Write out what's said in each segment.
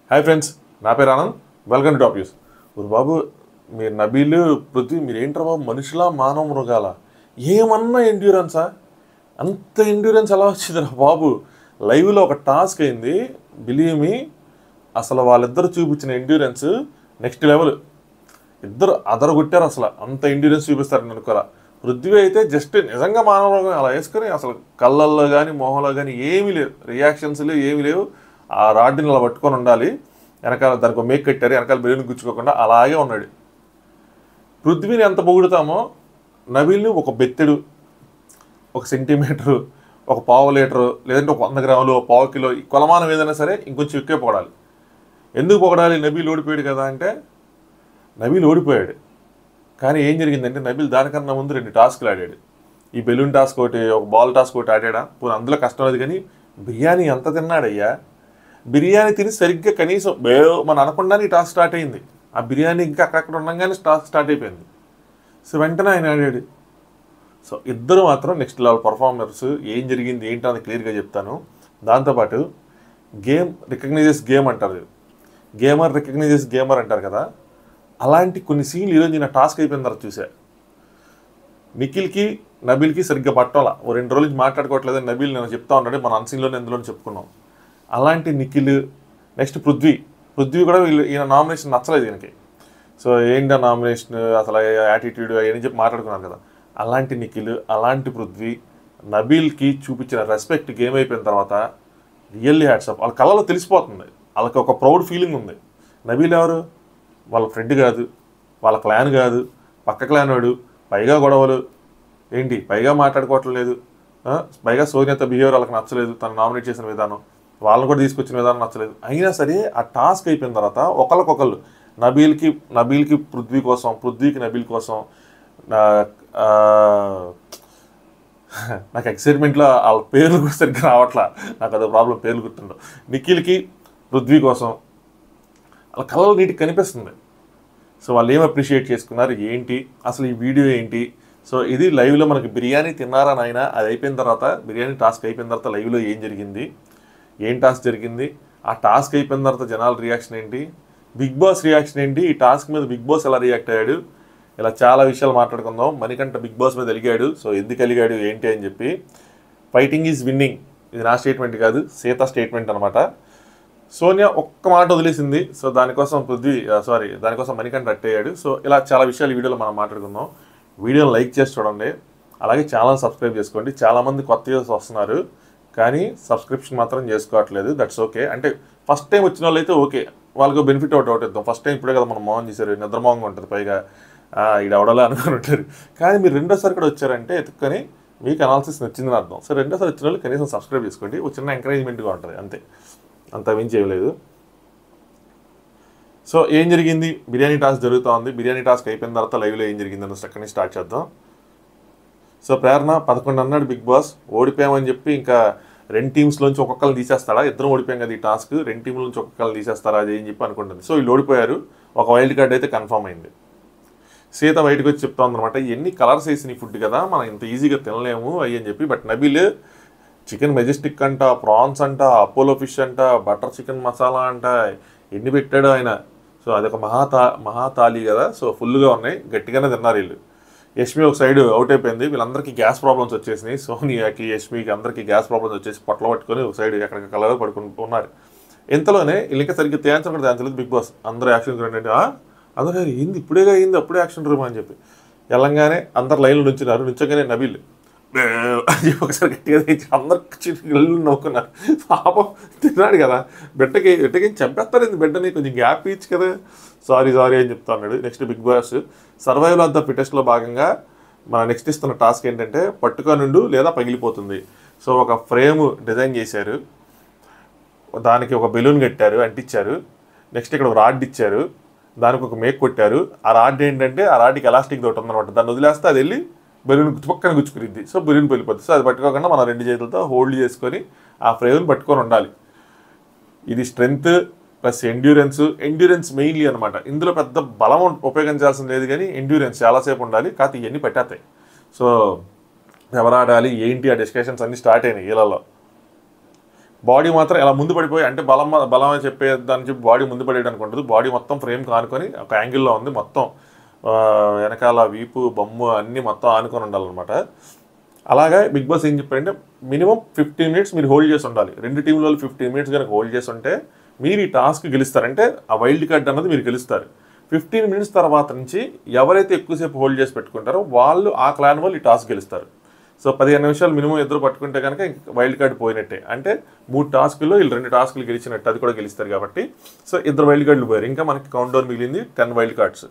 hi friends నా పేరు Anand welcome to top news ఊరు బాబు మీరు నబీలు పృథ్వీ మీరు ఏంట్రా బాబు మనుషులా మానవ మృగాల ఏమన్నా ఎండ్యూరెన్సా అంత ఎండ్యూరెన్స్ ఎలా వచ్చిందిరా బాబు లైవ్లో ఒక టాస్క్ అయింది బిలీవ్ మీ అసలు వాళ్ళిద్దరు చూపించిన ఎండ్యూరెన్స్ నెక్స్ట్ లెవెల్ ఇద్దరు అదర కొట్టారు అసలు అంత ఎండ్యూరెన్స్ చూపిస్తారు అనుకోరా పృథ్వీ అయితే జస్ట్ నిజంగా మానవ రోగం అలా వేసుకొని అసలు కళ్ళల్లో కానీ మొహంలో కానీ ఏమీ లేవు రియాక్షన్స్ లేవు ఏమీ లేవు ఆ రాడ్ని అలా పట్టుకొని ఉండాలి వెనకాల దానికి ఒక మేక్ కట్టారు వెనకాల బెలూన్ గుచ్చుకోకుండా అలాగే ఉన్నాడు పృథ్వీని ఎంత పొగుడుతామో నబీల్ని ఒక బెత్తెడు ఒక సెంటీమీటరు ఒక పావు లీటరు లేదంటే ఒక వంద గ్రాములు ఒక పావు కిలో ఈ కొలమానం ఏదైనా సరే ఇంకొంచెం ఎక్కువే పొగడాలి ఎందుకు పొగడాలి నబీల్ ఓడిపోయాడు కదా అంటే నబీల్ ఓడిపోయాడు కానీ ఏం జరిగిందంటే నబీల్ దానికన్నా ముందు రెండు టాస్క్లు ఆడాడు ఈ బెలూన్ టాస్క్ ఒకటి ఒక బాల్ టాస్క్ ఒకటి ఆడాడా పోనీ అందులో కష్టం లేదు కానీ బిర్యానీ ఎంత తిన్నాడయ్యా బిర్యానీ తిని సరిగ్గా కనీసం బే మనం అనకుండానే ఈ టాస్క్ స్టార్ట్ అయింది ఆ బిర్యానీ ఇంకా అక్కడక్కడ ఉండగానే టాస్క్ స్టార్ట్ అయిపోయింది సో వెంటనే ఆయన ఆడాడు సో ఇద్దరు మాత్రం నెక్స్ట్ లెవెల్ పర్ఫార్మర్స్ ఏం జరిగింది ఏంటి అని క్లియర్గా చెప్తాను దాంతోపాటు గేమ్ రికగ్నైజెస్ గేమ్ అంటారు గేమర్ రికగ్నైజెస్ గేమర్ అంటారు కదా అలాంటి కొన్ని సీన్లు ఈరోజు నేను టాస్క్ అయిపోయిన తర్వాత చూసా నిఖిల్కి నబీల్కి సరిగ్గా పట్టాల ఓ రెండు రోజుల నుంచి మాట్లాడుకోవట్లేదని నబీల్ నేను చెప్తా ఉన్నాడు మన అన్సీన్లోనే ఎందులో చెప్పుకున్నాం అలాంటి నిఖిల్ నెక్స్ట్ పృథ్వీ పృథ్వీ కూడా వీళ్ళు ఈయన నామినేషన్ నచ్చలేదు ఈయనకి సో ఏంటి నామినేషన్ అసలు యాటిట్యూడ్ అవన్నీ చెప్పి మాట్లాడుకున్నారు కదా అలాంటి నిఖిల్ అలాంటి పృథ్వీ నబీల్కి చూపించిన రెస్పెక్ట్ గేమ్ అయిపోయిన తర్వాత రియల్లీ హ్యాట్సప్ వాళ్ళ కళ్ళలో తెలిసిపోతుంది వాళ్ళకి ఒక ప్రౌడ్ ఫీలింగ్ ఉంది నబీల్ ఎవరు వాళ్ళ ఫ్రెండ్ కాదు వాళ్ళ క్లాన్ కాదు పక్క క్లాన్ వాడు పైగా గొడవలు ఏంటి పైగా మాట్లాడుకోవటం లేదు ఆ, పైగా సోనియత బిహేవియర్ వాళ్ళకి నచ్చలేదు తను నామినేట్ చేసిన విధానం వాళ్ళని కూడా తీసుకొచ్చిన విధానం నచ్చలేదు అయినా సరే ఆ టాస్క్ అయిపోయిన తర్వాత ఒకళ్ళకొకళ్ళు నబీల్కి నబీల్కి పృథ్వీ కోసం పృథ్వీకి నబీల్ కోసం నా- ఆ, నాకు ఎక్సైట్మెంట్లో వాళ్ళ పేర్లు కూడా సరిగ్గా రావట్లా నాకు అదో ప్రాబ్లం పేర్లు గుర్తుండవు నిఖిల్కి పృథ్వీ కోసం వాళ్ళ కళ్ళలో నీటికి కనిపిస్తుంది సో వాళ్ళు ఏం అప్రిషియేట్ చేసుకున్నారు ఏంటి అసలు ఈ వీడియో ఏంటి సో ఇది లైవ్లో మనకి బిర్యానీ తిన్నారా నాయన అది అయిపోయిన తర్వాత బిర్యానీ టాస్క్ అయిపోయిన తర్వాత లైవ్లో ఏం జరిగింది ఏం టాస్క్ జరిగింది ఆ టాస్క్ అయిపోయిన తర్వాత జనాల రియాక్షన్ ఏంటి బిగ్ బాస్ రియాక్షన్ ఏంటి ఈ టాస్క్ మీద బిగ్ బాస్ ఎలా రియాక్ట్ అయ్యాడు ఇలా చాలా విషయాలు మాట్లాడుకుందాం మణికంఠ బిగ్ బాస్ మీద అలిగాడు సో ఎందుకు అలిగాడు ఏంటి అని చెప్పి ఫైటింగ్ ఈజ్ విన్నింగ్ ఇది నా స్టేట్మెంట్ కాదు సీత స్టేట్మెంట్ అనమాట సోనియా ఒక్క మాట వదిలేసింది సో దానికోసం పృథ్వీ సారీ దానికోసం మణికంఠ అట్టయ్యాడు సో ఇలా చాలా విషయాలు ఈ వీడియోలో మనం మాట్లాడుకుందాం వీడియోని లైక్ చేసి చూడండి అలాగే ఛానల్ సబ్స్క్రైబ్ చేసుకోండి చాలామంది కొత్త యూస్ వస్తున్నారు కానీ సబ్స్క్రిప్షన్ మాత్రం చేసుకోవట్లేదు దట్స్ ఓకే అంటే ఫస్ట్ టైం వచ్చిన వాళ్ళు అయితే ఓకే వాళ్ళకి బెనిఫిట్ ఒకటి ఒకటి ఇద్దాం ఫస్ట్ టైం ఇప్పుడే కదా మనం మోహన్ చేశారు నిద్రమోహంగా ఉంటుంది పైగా ఇది అవడలే అనుకుని ఉంటారు కానీ మీరు రెండోసారి కూడా వచ్చారంటే ఎత్తుక్కొని మీకు అనాలిసిస్ నచ్చిందని అర్థం సో రెండోసారి వచ్చిన వాళ్ళు కనీసం సబ్స్క్రైబ్ చేసుకోండి ఒక చిన్న ఎంకరేజ్మెంట్గా ఉంటుంది అంతే అంత మించి చేయలేదు సో ఏం జరిగింది బిర్యానీ టాస్క్ జరుగుతూ ఉంది బిర్యానీ టాస్క్ అయిపోయిన తర్వాత లైవ్లో ఏం జరిగింది అన్న అక్కడి నుంచి స్టార్ట్ చేద్దాం సో ప్రేరణ పదకొండు అన్నాడు బిగ్ బాస్ ఓడిపోయామని చెప్పి ఇంకా రెండు టీమ్స్లోంచి ఒక్కొక్కరిని తీసేస్తాడా ఇద్దరం ఓడిపోయాం కదా ఈ టాస్క్ రెండు టీంల నుంచి ఒక్కొక్కరిని తీసేస్తారా అది ఏం చెప్పి అనుకుంటుంది సో వీళ్ళు ఓడిపోయారు ఒక వైల్డ్ కార్డ్ అయితే కన్ఫర్మ్ అయింది సీత బయటకు వచ్చి చెప్తా ఉందన్నమాట ఎన్ని కలర్స్ వేసిన ఫుడ్ కదా మనం ఇంత ఈజీగా తినలేము అయ్యి అని చెప్పి బట్ నబీల్ చికెన్ మెజెస్టిక్ అంట ప్రాన్స్ అంట అపోలో ఫిష్ అంట బటర్ చికెన్ మసాలా అంట ఎన్ని పెట్టాడు ఆయన సో అదొక మహాతా మహాతాలి కదా సో ఫుల్గా ఉన్నాయి గట్టిగానే తిన్నారు వీళ్ళు యష్మి ఒక సైడ్ అవుట్ అయిపోయింది వీళ్ళందరికీ గ్యాస్ ప్రాబ్లమ్స్ వచ్చేసినాయి సోనియాకి యష్మికి అందరికీ గ్యాస్ ప్రాబ్లమ్స్ వచ్చేసి పొట్టలు పట్టుకొని ఒక సైడ్ ఎక్కడికి కలర్ పడుకుని ఉన్నారు ఇంతలోనే వీళ్ళు ఇంకా సరిగ్గా తేల్చడం కూడా తేల్చలేదు బిగ్ బాస్ అందరూ యాక్షన్ ఏంటంటే అందరూ ఏంది ఇప్పుడేగా అయింది అప్పుడే యాక్షన్ రూమ్ అని చెప్పి వెళ్ళంగానే అందరు లైన్లో నుంచున్నారు నుంచగానే నబీల్ "బే" అని చెప్పి ఒకసారి గట్టిగా తెచ్చి అందరు చిల్లు నవ్వుకున్నారు పాపం తిన్నాడు కదా బిడ్డకి బిడ్డకి చంపేస్తారు ఇది బిడ్డని కొంచెం గ్యాప్ ఇచ్చు కదా సారీ సారీ అని చెప్తా ఉన్నాడు next Bigg Boss survival of the ఫిటెస్ట్లో భాగంగా మన నెక్స్ట్ ఇస్తున్న టాస్క్ ఏంటంటే పట్టుకొనుండు లేదా పగిలిపోతుంది సో ఒక ఫ్రేమ్ డిజైన్ చేశారు దానికి ఒక బెలూన్ కట్టారు అంటించారు నెక్స్ట్ ఇక్కడ ఒక రాడ్ ఇచ్చారు దానికి ఒక మేక్ కొట్టారు ఆ రాడ్ ఏంటంటే ఆ రాడ్కి ఎలాస్టిక్ ఒకటి ఉందన్నమాట దాన్ని వదిలేస్తే అది వెళ్ళి బెలూన్ పక్కన గుచ్చుకురిద్ది సో బెలూన్ వెళ్ళిపోద్ది సో అది పట్టుకోకుండా మనం రెండు చేతులతో హోల్డ్ చేసుకొని ఆ ఫ్రేమ్ని పట్టుకొని ఉండాలి ఇది strength plus endurance endurance mainly అనమాట ఇందులో పెద్ద బలం ఉపయోగించాల్సిన లేదు కానీ ఎండ్యూరెన్స్ చాలాసేపు ఉండాలి కాకపోతే ఇవన్నీ పెట్టేస్తాయి సో ఎవరు ఆడాలి ఏంటి ఆ డిస్కషన్స్ అన్నీ స్టార్ట్ అయినాయి వీళ్ళలో బాడీ మాత్రం ఇలా ముందు పడిపోయి అంటే బలం బలం అని చెప్పే దాని చెప్పి బాడీ ముందు పడేయడానికి ఉంటుంది బాడీ మొత్తం ఫ్రేమ్ కానుకొని ఒక యాంగిల్లో ఉంది మొత్తం ఆ, వెనకాల వీపు బొమ్ము అన్నీ మొత్తం ఆనుకొని ఉండాలన్నమాట అలాగే బిగ్ బాస్ ఏం చెప్పారంటే మినిమం ఫిఫ్టీన్ మినిట్స్ మీరు హోల్డ్ చేసి ఉండాలి రెండు టీంలో ఫిఫ్టీన్ మినిట్స్ కనుక హోల్డ్ చేసి ఉంటే మీరు ఈ టాస్క్ గెలుస్తారంటే ఆ వైల్డ్ కార్డ్ అన్నది మీరు గెలుస్తారు ఫిఫ్టీన్ మినిట్స్ తర్వాత నుంచి ఎవరైతే ఎక్కువసేపు హోల్డ్ చేసి పెట్టుకుంటారో వాళ్ళు ఆ క్లాన్ వాళ్ళు ఈ టాస్క్ గెలుస్తారు సో పదిహేను నిమిషాలు మినిమం ఇద్దరు పట్టుకుంటే కనుక వైల్డ్ కార్డ్ పోయినట్టే అంటే మూడు టాస్కుల్లో వీళ్ళు రెండు టాస్కులు గెలిచినట్టు అది కూడా గెలుస్తారు కాబట్టి సో ఇద్దరు వైల్డ్ కార్డులు పోయారు ఇంకా మనకి కౌంట్ డౌన్ మిగిలింది టెన్ వైల్డ్ కార్డ్స్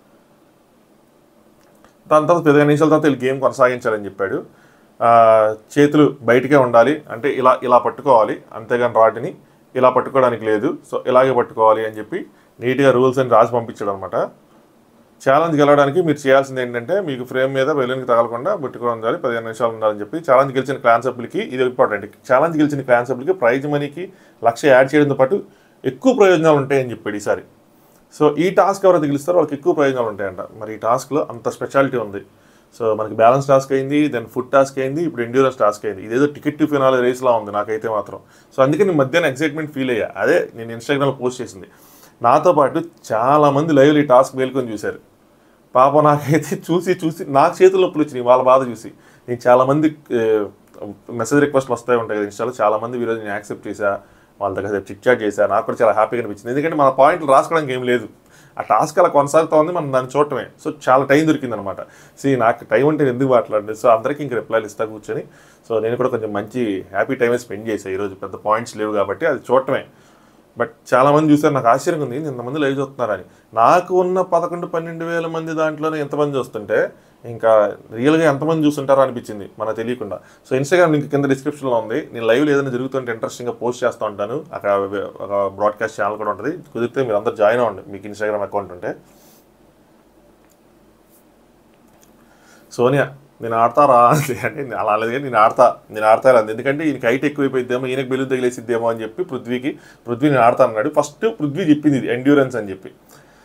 దాని తర్వాత పదిహేను నిమిషాల తర్వాత వీళ్ళు గేమ్ కొనసాగించాలని చెప్పాడు ఆ, చేతులు బయటకే ఉండాలి అంటే ఇలా ఇలా పట్టుకోవాలి అంతేగాని రాడ్ని ఇలా పట్టుకోవడానికి లేదు సో ఇలాగే పట్టుకోవాలి అని చెప్పి నీట్గా రూల్స్ అని రాసి పంపించాడు అనమాట ఛాలెంజ్ గెలవడానికి మీరు చేయాల్సింది ఏంటంటే మీకు ఫ్రేమ్ మీద బెలూన్కి తగలకుండా పెట్టుకోవడం ఉండాలి పదిహేను నిమిషాలు ఉండాలని చెప్పి ఛాలెంజ్ గెలిచిన క్లాన్ సభ్యులకి ఇది ఇంపార్టెంట్ ఛాలెంజ్ గెలిచిన క్లాన్ సభ్యులకి ప్రైజ్ మనీకి లక్ష యాడ్ చేయడంతో పాటు ఎక్కువ ప్రయోజనాలు ఉంటాయని చెప్పాడు ఈసారి సో ఈ టాస్క్ ఎవరైతే గెలుస్తారో వాళ్ళకి ఎక్కువ ప్రయోజనాలు ఉంటాయంట మరి ఈ టాస్క్లో అంత స్పెషాలిటీ ఉంది సో మనకి బ్యాలెన్స్ టాస్క్ అయింది దెన్ ఫుడ్ టాస్క్ అయింది ఇప్పుడు ఎండ్యూరెన్స్ టాస్క్ అయింది ఇదేదో టికెట్ టు ఫినాల్ రేస్లా ఉంది నాకైతే మాత్రం సో అందుకే నేను మధ్యాహ్నం ఎక్సైట్మెంట్ ఫీల్ అయ్యా అదే నేను ఇన్స్టాగ్రామ్లో పోస్ట్ చేసింది నాతో పాటు చాలామంది లైవ్లో ఈ టాస్క్ మేల్కొని చూశారు పాప నాకైతే చూసి చూసి నాకు చేతుల నొప్పులు వచ్చినాయి వాళ్ళ బాధ చూసి నేను చాలామంది మెసేజ్ రిక్వెస్ట్లు వస్తాయి ఉంటాయి కదా ఇన్స్టాలో చాలామంది ఈరోజు నేను యాక్సెప్ట్ చేశా వాళ్ళ దగ్గర చిట్ చాట్ చేశా నాకు కూడా చాలా హ్యాపీగా అనిపించింది ఎందుకంటే మన పాయింట్లు రాసుకోవడానికి ఏం లేదు ఆ టాస్క్ అలా కొనసాగుతూ ఉంది మనం దాన్ని చూడటమే సో చాలా టైం దొరికింది అనమాట సో నాకు టైం ఉంటే నేను ఎందుకు మాట్లాడలేదు సో అందరికీ ఇంక రిప్లైలు ఇస్తా కూర్చొని సో నేను కూడా కొంచెం మంచి హ్యాపీ టైమే స్పెండ్ చేశాను ఈరోజు పెద్ద పాయింట్స్ లేవు కాబట్టి అది చూడటమే బట్ చాలా మంది చూసారు నాకు ఆశ్చర్యం ఉంది ఇంతమంది లైవ్ చూస్తున్నారని నాకు ఉన్న పదకొండు పన్నెండు వేల మంది దాంట్లోనే ఎంతమంది చూస్తుంటే ఇంకా రియల్గా ఎంతమంది చూస్తుంటారో అనిపించింది మనకు తెలియకుండా సో ఇన్స్టాగ్రామ్ లింక్ కింద డిస్క్రిప్షన్లో ఉంది నేను లైవ్ ఏదైనా జరుగుతుంటే ఇంట్రెస్టింగ్గా పోస్ట్ చేస్తూ ఉంటాను అక్కడ ఒక బ్రాడ్కాస్ట్ ఛానల్ కూడా ఉంటుంది కుదిరితే మీరు అందరు జాయిన్ అవ్వండి మీకు ఇన్స్టాగ్రామ్ అకౌంట్ ఉంటే సోనియా నేను ఆడతారా అంటే నేను అలా లేదు కానీ నేను ఆడతా నేను ఆడతా లేదు ఎందుకంటే ఈయనకి హైట్ ఎక్కువైపోయిద్దేమో ఈయనకి బెలూన్ తగిలేసిద్దేమో అని చెప్పి పృథ్వీకి పృథ్వీ నేను ఆడతా అన్నాడు ఫస్ట్ పృథ్వీ చెప్పింది ఇది ఎండ్యూరెన్స్ అని చెప్పి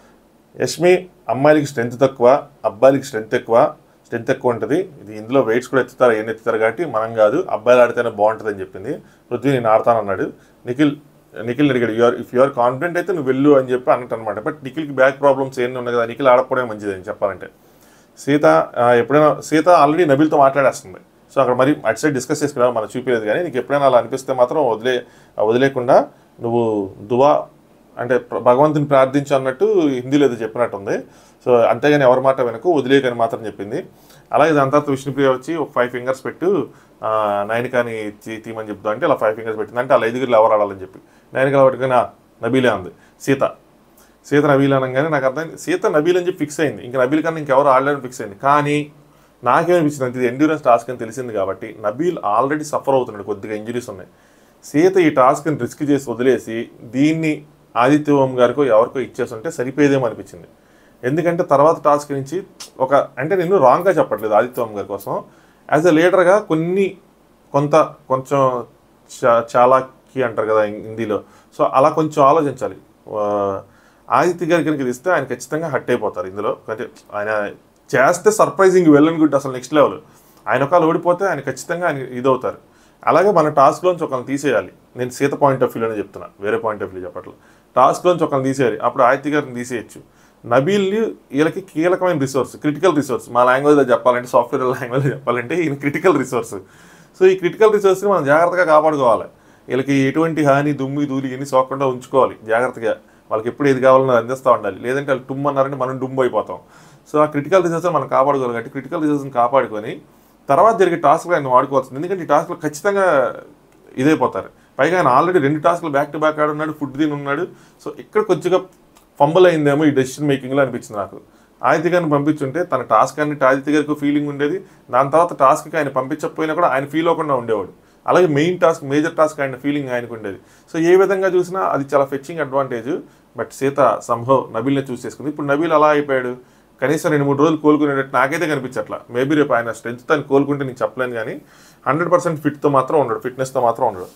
యష్మి అమ్మాయిలకి స్ట్రెంత్ తక్కువ అబ్బాయిలకి స్ట్రెంత్ ఎక్కువ స్ట్రెంత్ ఎక్కువ ఉంటుంది ఇది ఇందులో వెయిట్స్ కూడా ఎత్తుతారు ఏం ఎత్తుతారు కాబట్టి మనం కాదు అబ్బాయిలు ఆడితేనే బాగుంటుంది అని చెప్పింది పృథ్వీ నేను ఆడతానన్నాడు నిఖిల్ నిఖిల్ అడిగాడు యూఆర్ ఇఫ్ యూఆర్ కాన్ఫిడెంట్ అయితే నువ్వు వెళ్ళు అని చెప్పి అన్నట్టు అనమాట బట్ నిఖిల్కి బ్యాక్ ప్రాబ్లమ్స్ ఏమి ఉన్నాయి కదా నిఖిల్ ఆడకపోవడం మంచిది అని చెప్పాలంటే సీత ఆ, ఎప్పుడైనా సీత ఆల్రెడీ నబిల్తో మాట్లాడేస్తుంది సో అక్కడ మరి అటు సైడ్ డిస్కస్ చేసుకున్నా మనం చూపించలేదు కానీ నీకు ఎప్పుడైనా అలా అనిపిస్తే మాత్రం వదిలే వదిలేకుండా నువ్వు దువా అంటే ప్ర- భగవంతుని ప్రార్థించు అన్నట్టు హిందీలో ఏదో చెప్పినట్టుంది సో అంతేగాని ఎవరి మాట వెనక వదిలేయకని మాత్రం చెప్పింది అలాగే దాని తర్వాత విష్ణుప్రియ వచ్చి ఒక ఫైవ్ ఫింగర్స్ పెట్టు ఆ, నయనికాని తీ- తీయమని చెప్తా అంటే అలా ఫైవ్ ఫింగర్స్ పెట్టింది అంటే అలా ఐదుగురు ఎవరు ఆడాలని చెప్పి నయనికల పట్టుకుని "ఆ, నబీలే ఉంది సీత సీత నబీల్ అనగానే నాకు అర్థం సీత నబీల్ అని చెప్పి ఫిక్స్ అయింది ఇంకా నబీల్ కన్నా ఇంకెవరు ఆడలేని ఫిక్స్ అయింది కానీ నాకేమనిపించింది అంటే ఇది ఎండ్యూరెన్స్ టాస్క్ అని తెలిసింది కాబట్టి నబీల్ ఆల్రెడీ సఫర్ అవుతున్నాడు కొద్దిగా ఇంజరీస్ ఉన్నాయి సీత ఈ టాస్క్ని రిస్క్ చేసి వదిలేసి దీన్ని ఆదిత్య ఓం గారికో ఎవరికో ఇచ్చేసి ఉంటే సరిపోయేదేమో అనిపించింది ఎందుకంటే తర్వాత టాస్క్ నుంచి ఒక అంటే నేను రాంగ్గా చెప్పట్లేదు ఆదిత్య ఓం గారి కోసం యాజ్ ఎ లీడర్గా కొన్ని కొంత కొంచెం చా- చాలాకి అంటారు కదా హిం- హిందీలో సో అలా కొంచెం ఆలోచించాలి ఆ, ఆదిత్య గారి కనుక ఇది ఇస్తే ఆయన ఖచ్చితంగా హట్ అయిపోతారు ఇందులో అంటే ఆయన చేస్తే సర్ప్రైజింగ్ వెల్ అండ్ గుడ్ అసలు నెక్స్ట్ లెవెల్ ఆయన ఒకవేళ ఓడిపోతే ఆయన ఖచ్చితంగా ఆయన ఇదవుతారు అలాగే మన టాస్క్లోంచి ఒకరిని తీసేయాలి నేను సీత పాయింట్ ఆఫ్ వ్యూలోనే చెప్తున్నా వేరే పాయింట్ ఆఫ్ వ్యూ చెప్పట్లేదు టాస్క్లోంచి ఒకరిని తీసేయాలి అప్పుడు ఆదిత్య గారిని తీసేయచ్చు నబీల్ని వీళ్ళకి కీలకమైన రిసోర్స్ క్రిటికల్ రిసోర్స్ మా లాంగ్వేజ్లో చెప్పాలంటే సాఫ్ట్వేర్ లాంగ్వేజ్లో చెప్పాలంటే ఈయన క్రిటికల్ రిసోర్స్ సో ఈ క్రిటికల్ రిసోర్స్ని మనం జాగ్రత్తగా కాపాడుకోవాలి వీళ్ళకి ఎటువంటి హాని దుమ్మి దూలి ఇవన్నీ సోకకుండా ఉంచుకోవాలి జాగ్రత్తగా వాళ్ళకి ఎప్పుడు ఏది కావాలన్నా అందిస్తూ ఉండాలి లేదంటే వాళ్ళు టుమ్ అన్నారంటే మనం డుమ్ అయిపోతాం సో ఆ క్రిటికల్ రిసోర్స్ని మనం కాపాడుకోవాలి కాబట్టి క్రిటికల్ రిసోర్స్ని కాపాడుకొని తర్వాత జరిగే టాస్క్లు ఆయన వాడుకోవాల్సింది ఎందుకంటే ఈ టాస్క్లు ఖచ్చితంగా ఇదైపోతారు పైగా ఆయన ఆల్రెడీ రెండు టాస్క్లు బ్యాక్ టు బ్యాక్ ఆడున్నాడు ఫుడ్ తిని ఉన్నాడు సో ఇక్కడ కొద్దిగా ఫంబల్ అయిందేమో ఈ డెసిషన్ మేకింగ్లో అనిపించింది నాకు ఆదిత్య గారిని పంపించుంటే తన టాస్క్ అన్నిటి ఆదిత్య గారికి ఫీలింగ్ ఉండేది దాని తర్వాత టాస్క్కి ఆయన పంపించకపోయినా కూడా ఆయన ఫీల్ అవ్వకుండా ఉండేవాడు అలాగే మెయిన్ టాస్క్ మేజర్ టాస్క్ ఆయన ఫీలింగ్ ఆయనకు ఉండేది సో ఏ విధంగా చూసినా అది చాలా ఫెచ్చింగ్ అడ్వాంటేజ్ బట్ సీత సంభవ్ నబీల్ని చూస్ చేసుకుంది ఇప్పుడు నబీల్ అలా అయిపోయాడు కనీసం రెండు మూడు రోజులు కోలుకునేటట్టు నాకైతే కనిపించట్లా మేబీ రేపు ఆయన స్ట్రెంత్ తను కోలుకుంటే నేను చెప్పలేను కానీ హండ్రెడ్ పర్సెంట్ ఫిట్తో మాత్రం ఉండడు ఫిట్నెస్తో మాత్రం ఉండడు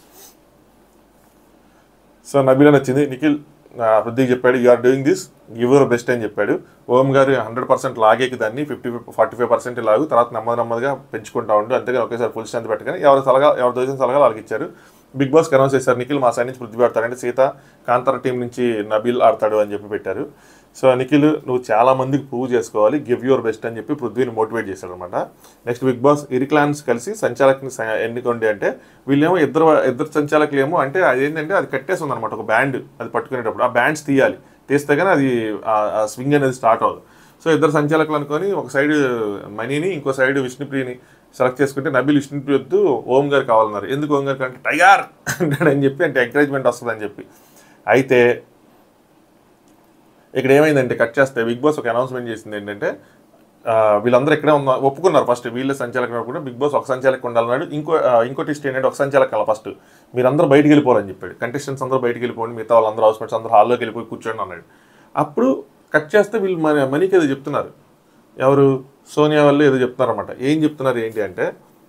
సో నబీల నచ్చింది నిఖిల్ ఆ, పృథ్వీకి చెప్పాడు you are doing this give your best అని చెప్పాడు ఓం గారు హండ్రెడ్ పర్సెంట్ లాగేకి దాన్ని ఫిఫ్టీ ఫార్టీ ఫైవ్ పర్సెంట్ లాగు తర్వాత నెమ్మది నెమ్మదిగా పెంచుకుంటా ఉండు అంతేగాని ఒకేసారి ఫుల్ స్ట్రెంత్ పెట్టగానే ఎవరి సలహా ఎవరి దోచిన సలహా వాళ్ళకి ఇచ్చారు బిగ్ బాస్కి అనౌన్స్ చేశారు నిఖిల్ మా సైడ్ నుంచి పృథ్వీ ఆడతాడు అంటే సీత కాంతార టీం నుంచి నబీల్ ఆడతాడు అని చెప్పి పెట్టారు సో నిఖిల్ నువ్వు చాలా మందికి ప్రూవ్ చేసుకోవాలి గివ్ యువర్ బెస్ట్ అని చెప్పి పృథ్వీని మోటివేట్ చేశాడు అనమాట నెక్స్ట్ బిగ్ బాస్ ఇరిక్లాన్స్ కలిసి సంచాలకుని స- ఎన్నుకోండి అంటే వీళ్ళేమో ఇద్దరు ఇద్దరు సంచాలకులు ఏమో అంటే అదేంటంటే అది కట్టేసి ఉందన్నమాట ఒక బ్యాండ్ అది పట్టుకునేటప్పుడు ఆ బ్యాండ్స్ తీయాలి తీస్తే కానీ అది ఆ స్వింగ్ అనేది స్టార్ట్ అవ్వదు సో ఇద్దరు సంచాలకులు అనుకొని ఒక సైడ్ మనీని ఇంకో సైడ్ విష్ణుప్రియని సెలెక్ట్ చేసుకుంటే నబీల్ విష్ణుప్రియ వద్దు ఓం గారు కావాలన్నారు ఎందుకు ఓం గారికి అంటే టైగర్ అంటాడని చెప్పి అంటే ఎంకరేజ్మెంట్ వస్తుందని చెప్పి అయితే ఇక్కడ ఏమైందంటే కట్ చేస్తే బిగ్ బాస్ ఒక అనౌన్స్మెంట్ చేసింది ఏంటంటే ఆ, వీళ్ళందరూ ఇక్కడే ఉన్న ఒప్పుకున్నారు ఫస్ట్ వీళ్ళే సంచాలకం కూడా బిగ్ బాస్ ఒక సంచాలకం ఉండాలన్నాడు ఇంకో ఆ, ఇంకో టెస్ట్ ఏంటంటే ఒక సంచాలకం ఫస్ట్ మీరందరూ బయటికి వెళ్ళిపోవాలని చెప్పాడు కంటెస్టెంట్స్ అందరూ బయటికి వెళ్ళిపోండి మిగతా వాళ్ళందరూ హౌస్ మేట్స్ అందరూ హాల్లోకి వెళ్ళిపోయి కూర్చోండి అన్నాడు అప్పుడు కట్ చేస్తే వీళ్ళు మన మనీకి ఏదో చెప్తున్నారు ఎవరు సోనియా వాళ్ళు ఏదో చెప్తున్నారు అనమాట ఏం చెప్తున్నారు ఏంటి అంటే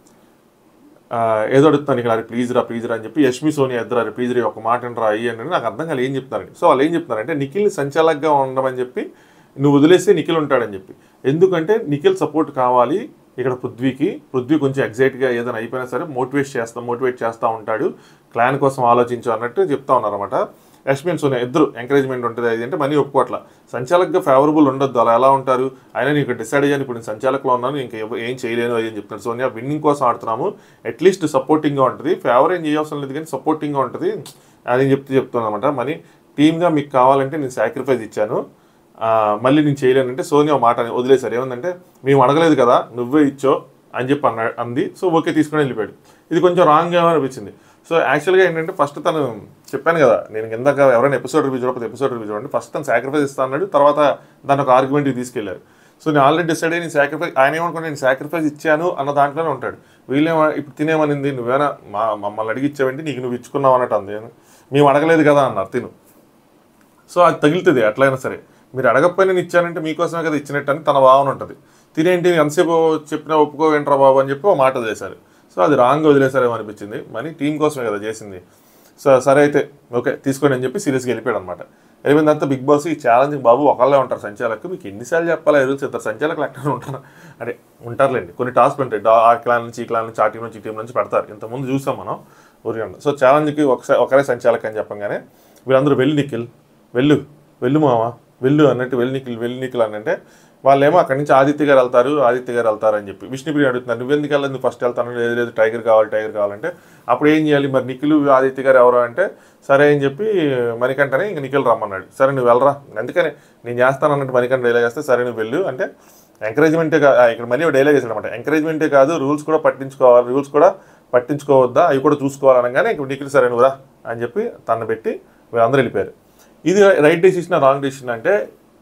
ఆ, ఏదో అడుగుతాను ఇక్కడ అరే ప్లీజ్ రా ప్లీజ్ రా అని చెప్పి యష్మి సోనియా ఇద్దరు అరే ప్లీజ్ రా ఒక మాట రా అయ్యి అని నాకు అర్థం కాదు ఏం చెప్తున్నారండి సో వాళ్ళు ఏం చెప్తున్నారంటే నిఖిల్ని సంచాలకుగా ఉండమని చెప్పి నువ్వు వదిలేస్తే నిఖిల్ ఉంటాడని చెప్పి ఎందుకంటే నిఖిల్ సపోర్ట్ కావాలి ఇక్కడ పృథ్వీకి పృథ్వీ కొంచెం ఎగ్జైట్గా ఏదైనా అయిపోయినా సరే మోటివేట్ చేస్తా మోటివేట్ చేస్తూ ఉంటాడు క్లాన్ కోసం ఆలోచించు అన్నట్టు చెప్తా ఉన్నారన్నమాట యష్మి అండ్ సోనియా ఇద్దరు ఎంకరేజ్మెంట్ ఉంటుంది అది అంటే మనీ ఒప్పుకోవట్ల సంచాలకుగా ఫేవరబుల్ ఉండొద్దు అలా ఎలా ఉంటారు అయినా నీకు డిసైడ్ అయ్యాను ఇప్పుడు నేను సంచాలకులో ఉన్నాను ఇంకా ఎవ- ఏం చేయలేను అది అని చెప్తున్నాడు సోనియా విన్నింగ్ కోసం ఆడుతున్నాము అట్లీస్ట్ సపోర్టింగ్గా ఉంటుంది ఫేవర్ ఏం చేయవసరం లేదు కానీ సపోర్టింగ్గా ఉంటుంది అని చెప్తే చెప్తున్నాను అనమాట మనీ టీమ్గా మీకు కావాలంటే నేను సాక్రిఫైస్ ఇచ్చాను ఆ, మళ్ళీ నేను చేయలేనంటే సోనియా మాట అని వదిలేశారు ఏమందంటే మేము అడగలేదు కదా నువ్వే ఇచ్చో అని చెప్పి అన్న అంది సో ఓకే తీసుకొని వెళ్ళిపోయాడు ఇది కొంచెం రాంగ్గా అనిపించింది సో యాక్చువల్గా ఏంటంటే ఫస్ట్ తను చెప్పాను కదా నేను ఇందాక ఎవరైనా ఎపిసోడ్ రివ్యూ చూడకపోతే ఎపిసోడ్ రివ్యూ చూడండి ఫస్ట్ తను సాక్రిఫైస్ ఇస్తా అన్నాడు తర్వాత దాని ఒక ఆర్గ్యుమెంట్కి తీసుకెళ్లారు సో నేను ఆల్రెడీ డిసైడ్ అయ్యి నేను సాక్రిఫైస్ ఆయన ఏమనుకున్నా నేను సాక్రిఫైస్ ఇచ్చాను అన్న దాంట్లోనే ఉంటాడు వీళ్ళేమో ఇప్పుడు తినేమనింది నువ్వేనా మా మమ్మల్ని అడిగి ఇచ్చావంటే నీకు నువ్వు ఇచ్చుకున్నావు అన్నట్టు అంది మేము అడగలేదు కదా అన్నారు తిను సో అది తగులుతుంది ఎట్లయినా సరే మీరు అడగకపోయినా నేను ఇచ్చానంటే మీకోసమే కదా ఇచ్చినట్టు అని తన భావన ఉంటుంది తినేంటి ఎంతసేపు చెప్పినా ఒప్పుకో ఏంట్రా బాబు అని చెప్పి ఒక మాట చేశారు సో అది రాంగ్ వదిలేసారేమో అనిపించింది మరి టీం కోసమే కదా చేసింది సో సరే అయితే ఓకే తీసుకోండి అని చెప్పి సీరియస్గా వెళ్ళిపోయాడు అనమాట వెళ్ళిపోయిన తర్వాత బిగ్ బాస్ ఈ ఛాలెంజ్ బాబు ఒకళ్ళే ఉంటారు సంచాలకు మీకు ఎన్నిసార్లు చెప్పాలా రూల్స్ ఇద్దరు సంచాలకులు ఎక్కడ ఉంటారు అంటే ఉంటారులేండి కొన్ని టాస్క్ ఉంటాయి డా- ఆ క్లాన్ నుంచి ఈ క్లాన్ నుంచి ఆ టీం నుంచి ఈ టీం నుంచి పెడతారు ఇంతకుముందు చూసాం మనం ఊరికండి సో ఛాలెంజ్కి ఒకసారి ఒకరే సంచాలక అని చెప్పంగానే వీళ్ళందరూ వెళ్ళి నిఖిల్ వెళ్ళు వెళ్ళు మావా వెళ్ళు అన్నట్టు వెళ్ళి నిఖిల్ వెళ్ళి నిఖిల్ అని అంటే వాళ్ళేమో అక్కడి నుంచి ఆదిత్య గారు వెళ్తారు ఆదిత్య గారు వెళ్తారు అని చెప్పి విష్ణుప్రియ అడుగుతున్నారు నువ్వెందుకు వెళ్ళదు నువ్వు ఫస్ట్ వెళ్తాను లేదు లేదు టైగర్ కావాలి టైగర్ కావాలంటే అప్పుడు ఏం చేయాలి మరి నిఖిల్ ఆదిత్య గారు ఎవరు అంటే సరే అని చెప్పి మణికంఠనే ఇంక నిఖిల్ రమ్మన్నాడు సరే నువ్వు వెళ్ళరా అందుకని నేను చేస్తాను అన్నట్టు మణికంఠ డైలాగ్ వేస్తే సరే నువ్వు వెళ్ళు అంటే ఎంకరేజ్మెంటే కాదు ఇక్కడ మళ్ళీ డైలాగ్ వేసాడు అనమాట ఎంకరేజ్మెంటే కాదు రూల్స్ కూడా పట్టించుకోవాలి రూల్స్ కూడా పట్టించుకోవద్దా అవి కూడా చూసుకోవాలనగానే ఇంక నిఖిల్ సరే నువ్వు రా అని చెప్పి తను పెట్టి వీళ్ళందరూ వెళ్ళిపోయారు ఇది రైట్ డెసిషన్ రాంగ్ డెసిషన్ అంటే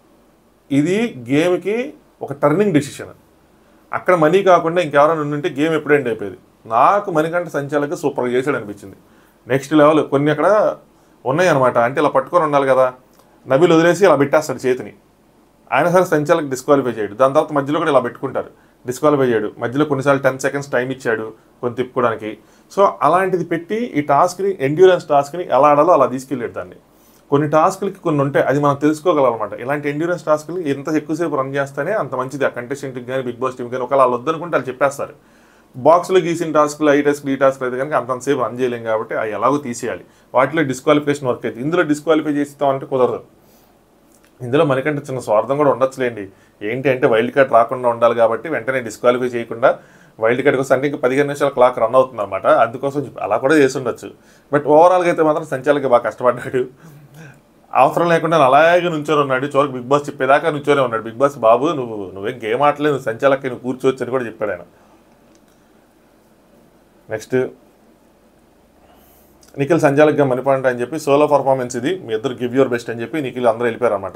ఇది గేమ్కి ఒక టర్నింగ్ డెసిషన్ అక్కడ మనీ కాకుండా ఇంకెవరైనా ఉంటే గేమ్ ఎప్పుడు ఎండ్ అయిపోయేది నాకు మణికంఠ సంచాలక సూపర్గా చేశాడు అనిపించింది నెక్స్ట్ లెవెల్ కొన్ని అక్కడ ఉన్నాయి అనమాట అంటే ఇలా పట్టుకొని ఉండాలి కదా నబీల్ వదిలేసి ఇలా పెట్టేస్తాడు చేతిని ఆయన సరే సంచాలకు డిస్క్వాలిఫై చేయడు దాని తర్వాత మధ్యలో కూడా ఇలా పెట్టుకుంటారు డిస్క్వాలిఫై చేయడు మధ్యలో కొన్నిసార్లు టెన్ సెకండ్స్ టైం ఇచ్చాడు కొన్ని తిప్పుకోవడానికి సో అలాంటిది పెట్టి ఈ టాస్క్ని ఎండ్యూరెన్స్ టాస్క్ని ఎలా ఆడాలో అలా తీసుకెళ్ళాడు దాన్ని కొన్ని టాస్క్లకి కొన్ని ఉంటాయి అది మనం తెలుసుకోగలమన్నమాట ఇలాంటి ఎండ్యూరెన్స్ టాస్క్లు ఎంత ఎక్కువసేపు రన్ చేస్తేనే అంత మంచిది ఆ కంటెస్టెంట్కి కానీ బిగ్ బాస్ టీమ్ కానీ ఒకవేళ వాళ్ళు వద్దనుకుంటే వాళ్ళు చెప్పేస్తారు బాక్స్లో గీసిన టాస్క్లు ఐ టాస్క్ ఈ టాస్క్లు అయితే కనుక అంతసేపు రన్ చేయలేం కాబట్టి అవి ఎలాగో తీసేయాలి వాటిలో డిస్క్వాలిఫికేషన్ వర్క్ అయితే ఇందులో డిస్క్వాలిఫై చేస్తామంటే కుదరదు ఇందులో మనకంటే చిన్న స్వార్థం కూడా ఉండొచ్చులేండి ఏంటి అంటే వైల్డ్ కార్డ్ రాకుండా ఉండాలి కాబట్టి వెంటనే డిస్క్వాలిఫై చేయకుండా వైల్డ్ కార్డ్ కోసం అంటే ఇంకా పదిహేను నిమిషాల క్లాక్ రన్ అవుతుంది అనమాట అందుకోసం చెప్పి అలా కూడా చేసి ఉండొచ్చు బట్ ఓవరాల్గా అయితే మాత్రం సంచాలకి బాగా కష్టపడ్డాడు అవసరం లేకుండా అలాగే నుంచొని ఉన్నాడు చివరికి బిగ్ బాస్ చెప్పేదాకా నుంచొనే ఉన్నాడు బిగ్ బాస్ బాబు నువ్వు నువ్వేం గేమ్ ఆడలేదు నువ్వు సంచాలకి నువ్వు కూర్చోవచ్చు అని కూడా చెప్పాడు ఆయన నెక్స్ట్ నిఖిల్ సంచాలక్గా మణిపాంట అని చెప్పి సోలో పర్ఫార్మెన్స్ ఇది మీ ఇద్దరు గివ్ యువర్ బెస్ట్ అని చెప్పి నిఖిల్ అందరూ వెళ్ళిపోయారు అనమాట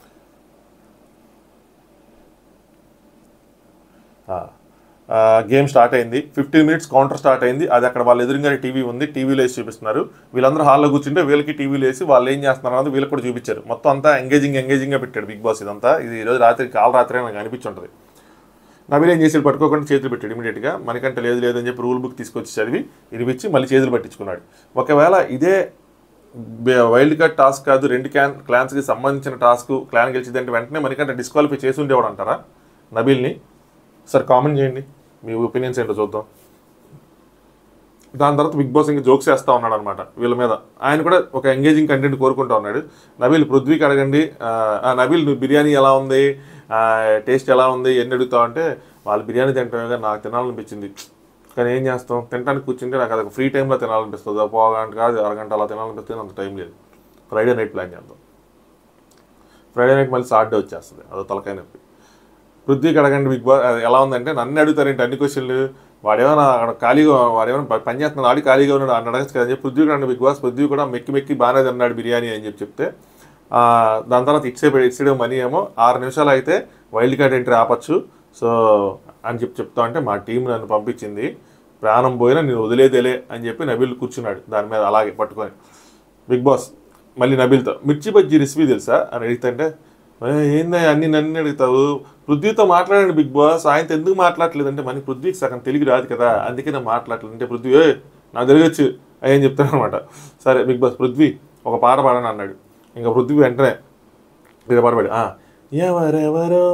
గేమ్ స్టార్ట్ అయింది ఫిఫ్టీన్ మినిట్స్ కౌంటర్ స్టార్ట్ అయింది అది అక్కడ వాళ్ళ ఎదురుగా టీవీ ఉంది టీవీలో వేసి చూపిస్తున్నారు వీళ్ళందరూ హాల్లో కూర్చుంటే వీళ్ళకి టీవీలో వేసి వాళ్ళు ఏం చేస్తున్నారు అన్నది వీళ్ళకి కూడా చూపించారు మొత్తం అంతా ఎంగేజింగ్ ఎంగేజింగ్గా పెట్టాడు బిగ్ బాస్ ఇదంతా ఇది ఈరోజు రాత్రి కాల్ రాత్రి నాకు అనిపించుంటుంది నవీన్ ఏం చేసాడు పట్టుకోకుండా చేతులు పెట్టాడు ఇమీడియట్గా మనకంటే లేదు లేదు అని చెప్పి రూల్ బుక్ తీసుకొచ్చి చదివి ఇనిపించి మళ్ళీ చేతులు పట్టించుకున్నాడు ఒకవేళ ఇదే బే- వైల్డ్ కార్డ్ టాస్క్ కాదు రెండు క్లాన్ క్లాన్స్కి సంబంధించిన టాస్క్ క్లాన్ గెలిచిందంటే వెంటనే మనకంటే డిస్క్వాలిఫై చేసి ఉండేవాడు అంటారా నబీల్ని సార్ కామెంట్ చేయండి మీ ఒపీనియన్స్ ఏంటో చూద్దాం దాని తర్వాత బిగ్ బాస్ ఇంకా జోక్స్ చేస్తూ ఉన్నాడు అనమాట వీళ్ళ మీద ఆయన కూడా ఒక ఎంగేజింగ్ కంటెంట్ కోరుకుంటూ ఉన్నాడు నబీల్ పృథ్వీకి అడగండి ఆ, ఆ, నబీల్ నువ్వు బిర్యానీ ఎలా ఉంది టేస్ట్ ఎలా ఉంది ఎన్ని అడుగుతావు అంటే వాళ్ళు బిర్యానీ తింటామే కానీ నాకు తినాలనిపించింది కానీ ఏం చేస్తాం తినడానికి కూర్చుంటే నాకు అది ఫ్రీ టైంలో తినాలనిపిస్తుంది ఒక పావు గంట కాదు అరగంట అలా తినాలనిపిస్తుంది అంత టైం లేదు ఫ్రైడే నైట్ ప్లాన్ చేద్దాం ఫ్రైడే నైట్ మళ్ళీ సాటర్డే వచ్చేస్తుంది అదో తలకాయ నొప్పి పృథ్వీకి అడగండి బిగ్ బాస్ అది ఎలా ఉందంటే నన్ను అడుగుతారేంటి అన్ని క్వశ్చన్లు వాడేమైనా అక్కడ ఖాళీగా వాడేమైనా ప- పని చేస్తున్నాడు ఆడి ఖాళీగా ఉన్నాడు అని అడగచ్చు కదా అని చెప్పి పృథ్వీకి అడగండి బిగ్ బాస్ పృథ్వీ కూడా మెక్కి మెక్కి బాగానే తిన్నాడు బిర్యానీ అని చెప్పి చెప్తే ఆ, దాని తర్వాత ఇట్సే ఇట్సైడ్ మనీ ఏమో ఆరు నిమిషాలు అయితే వైల్డ్ కార్డ్ ఎంట్రీ ఆపచ్చు సో అని చెప్పి చెప్తా అంటే మా టీం నన్ను పంపించింది ప్రాణం పోయినా నేను వదిలేదేలే అని చెప్పి నబీల్ కూర్చున్నాడు దాని మీద అలాగే పట్టుకొని బిగ్ బాస్ మళ్ళీ నబీల్తో మిర్చి బజ్జీ రెసిపీ తెలుసా అని అడిగితే ఏందా అన్ని నన్ను అడుగుతావు పృథ్వీతో మాట్లాడండి బిగ్ బాస్ ఆయనతో ఎందుకు మాట్లాడలేదు అంటే మనకి పృథ్వీకి సగం తెలుగు రాదు కదా అందుకే నేను మాట్లాడలేదు అంటే పృథ్వీ "ఏ, నాకు తెలియచ్చు అని చెప్తాను అనమాట సరే బిగ్ బాస్ పృథ్వీ ఒక పాట పాడని అన్నాడు ఇంకా పృథ్వీ వెంటనే ఇది పాట పాడి "ఆ, ఎవరెవరో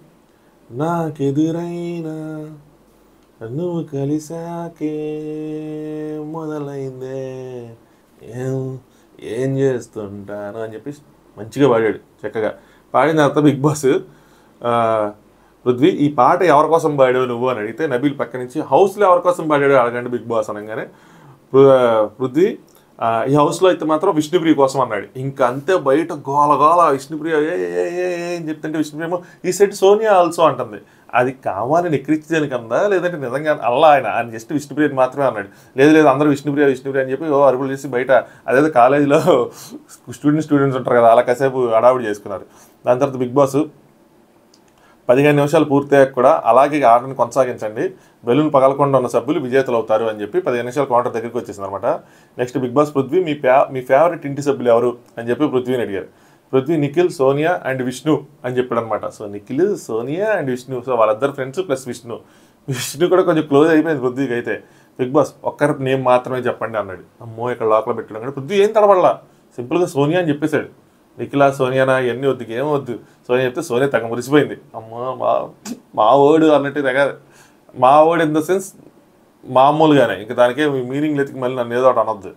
నాకెదురైనా నువ్వు కలిసాకే మొదలైందే ఏం ఏం చేస్తుంటాను అని చెప్పి మంచిగా పాడాడు చక్కగా పాడిన తర్వాత బిగ్ బాస్ ఆ, పృథ్వీ ఈ పాట ఎవరి కోసం పాడావు నువ్వు అని అడిగితే నబీల్ పక్క నుంచి హౌస్లో ఎవరి కోసం పాడాడు అడగండి బిగ్ బాస్ అనగానే పృ- పృథ్వీ ఆ, ఈ హౌస్లో అయితే మాత్రం విష్ణుప్రియ కోసం అన్నాడు ఇంకా అంతే బయట గోల గోల విష్ణుప్రియ ఏ ఏ ఏ ఏ అని చెప్తుంటే విష్ణుప్రియ ఏమో ఈ సెట్ సోనియా ఆల్సో అంటుంది అది కావాలని ఎక్కిరించడానికి అందా లేదంటే నిజంగా అల్లా ఆయన ఆయన జస్ట్ విష్ణుప్రియని మాత్రమే అన్నాడు లేదు లేదు అందరూ విష్ణుప్రియ విష్ణుప్రియ అని చెప్పి ఓ అరుగులు చేసి బయట అదేదో కాలేజీలో స్టూడెంట్ స్టూడెంట్స్ ఉంటారు కదా అలా కాసేపు అడావుడి చేసుకున్నారు దాని తర్వాత బిగ్ బాస్ పదిహేను నిమిషాలు పూర్తయ్యాక కూడా అలాగే ఆటను కొనసాగించండి బెలూన్ పగలకుండా ఉన్న సభ్యులు విజేతలు అవుతారు అని చెప్పి పదిహేను నిమిషాలు కౌంటర్ దగ్గరికి వచ్చేసింది అనమాట నెక్స్ట్ బిగ్ బాస్ పృథ్వీ మీ ఫే మీ ఫేవరెట్ ఇంటి సభ్యులు ఎవరు అని చెప్పి పృథ్వీని అడిగారు పృథ్వీ నిఖిల్ సోనియా అండ్ విష్ణు అని చెప్పాడు అనమాట so Nikhil Sonia and Vishnu so వాళ్ళిద్దరు ఫ్రెండ్స్ ప్లస్ విష్ణు విష్ణు కూడా కొంచెం క్లోజ్ అయిపోయింది పృథ్వీకి అయితే బిగ్ బాస్ ఒక్కరి నేమ్ మాత్రమే చెప్పండి అన్నాడు అమ్మో ఇక్కడ లోపల పెట్టడం కానీ పృథ్వీ ఏం తడబడలా సింపుల్గా సోనియా అని చెప్పేశాడు నిఖిలా సోనియానా ఇవన్నీ వద్దు ఏం వద్దు సోనియా చెప్తే సోనియా తగ్గ మురిసిపోయింది అమ్మా మా మా ఓడు అన్నట్టు తెగ మా ఓడు ఇన్ ద సెన్స్ మామూలుగానే ఇంకా దానికే మీనింగ్ లేతికి మళ్ళీ నన్ను ఏదో ఒకటి అనొద్దు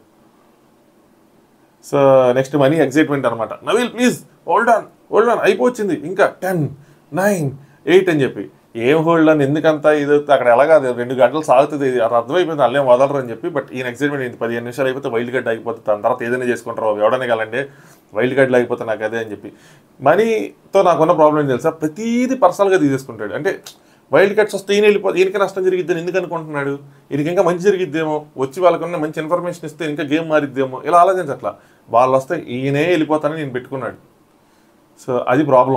సో నెక్స్ట్ మనీ ఎగ్జైట్మెంట్ అనమాట Nabeel please hold on hold on అయిపోవచ్చింది ఇంకా టెన్ నైన్ ఎయిట్ అని చెప్పి ఏం హోల్డ్ అని ఎందుకంత ఇది అక్కడ ఎలాగా అది రెండు గంటలు సాగుతుంది ఇది అది అర్థమైపోయింది అల్లేం వదలరు అని చెప్పి బట్ ఈయన ఎగ్జైట్మెంట్ అయింది పదిహేను నిమిషాలు అయిపోతే వైల్డ్ కార్డ్ అయిపోతుంది దాని తర్వాత ఏదైనా చేసుకుంటారు ఎవడనే కలండి వైల్డ్ కార్డ్ లేకపోతే నాకు అదే అని చెప్పి మనీతో నాకున్న ప్రాబ్లం ఏం తెలుసా ప్రతిదీ పర్సనల్గా తీసేసుకుంటాడు అంటే వైల్డ్ కార్డ్స్ వస్తే ఈయన వెళ్ళిపోతే ఈయనకి నష్టం జరిగిద్దని ఎందుకు అనుకుంటున్నాడు ఈయనకి ఇంకా మంచి జరిగిద్దేమో వచ్చి వాళ్ళకున్న మంచి ఇన్ఫర్మేషన్ ఇస్తే ఇంకా గేమ్ మారిద్దేమో ఇలా ఆలోచించట్లా వాళ్ళు వస్తే ఈయనే వెళ్ళిపోతానని నేను పెట్టుకున్నాడు సో అది problem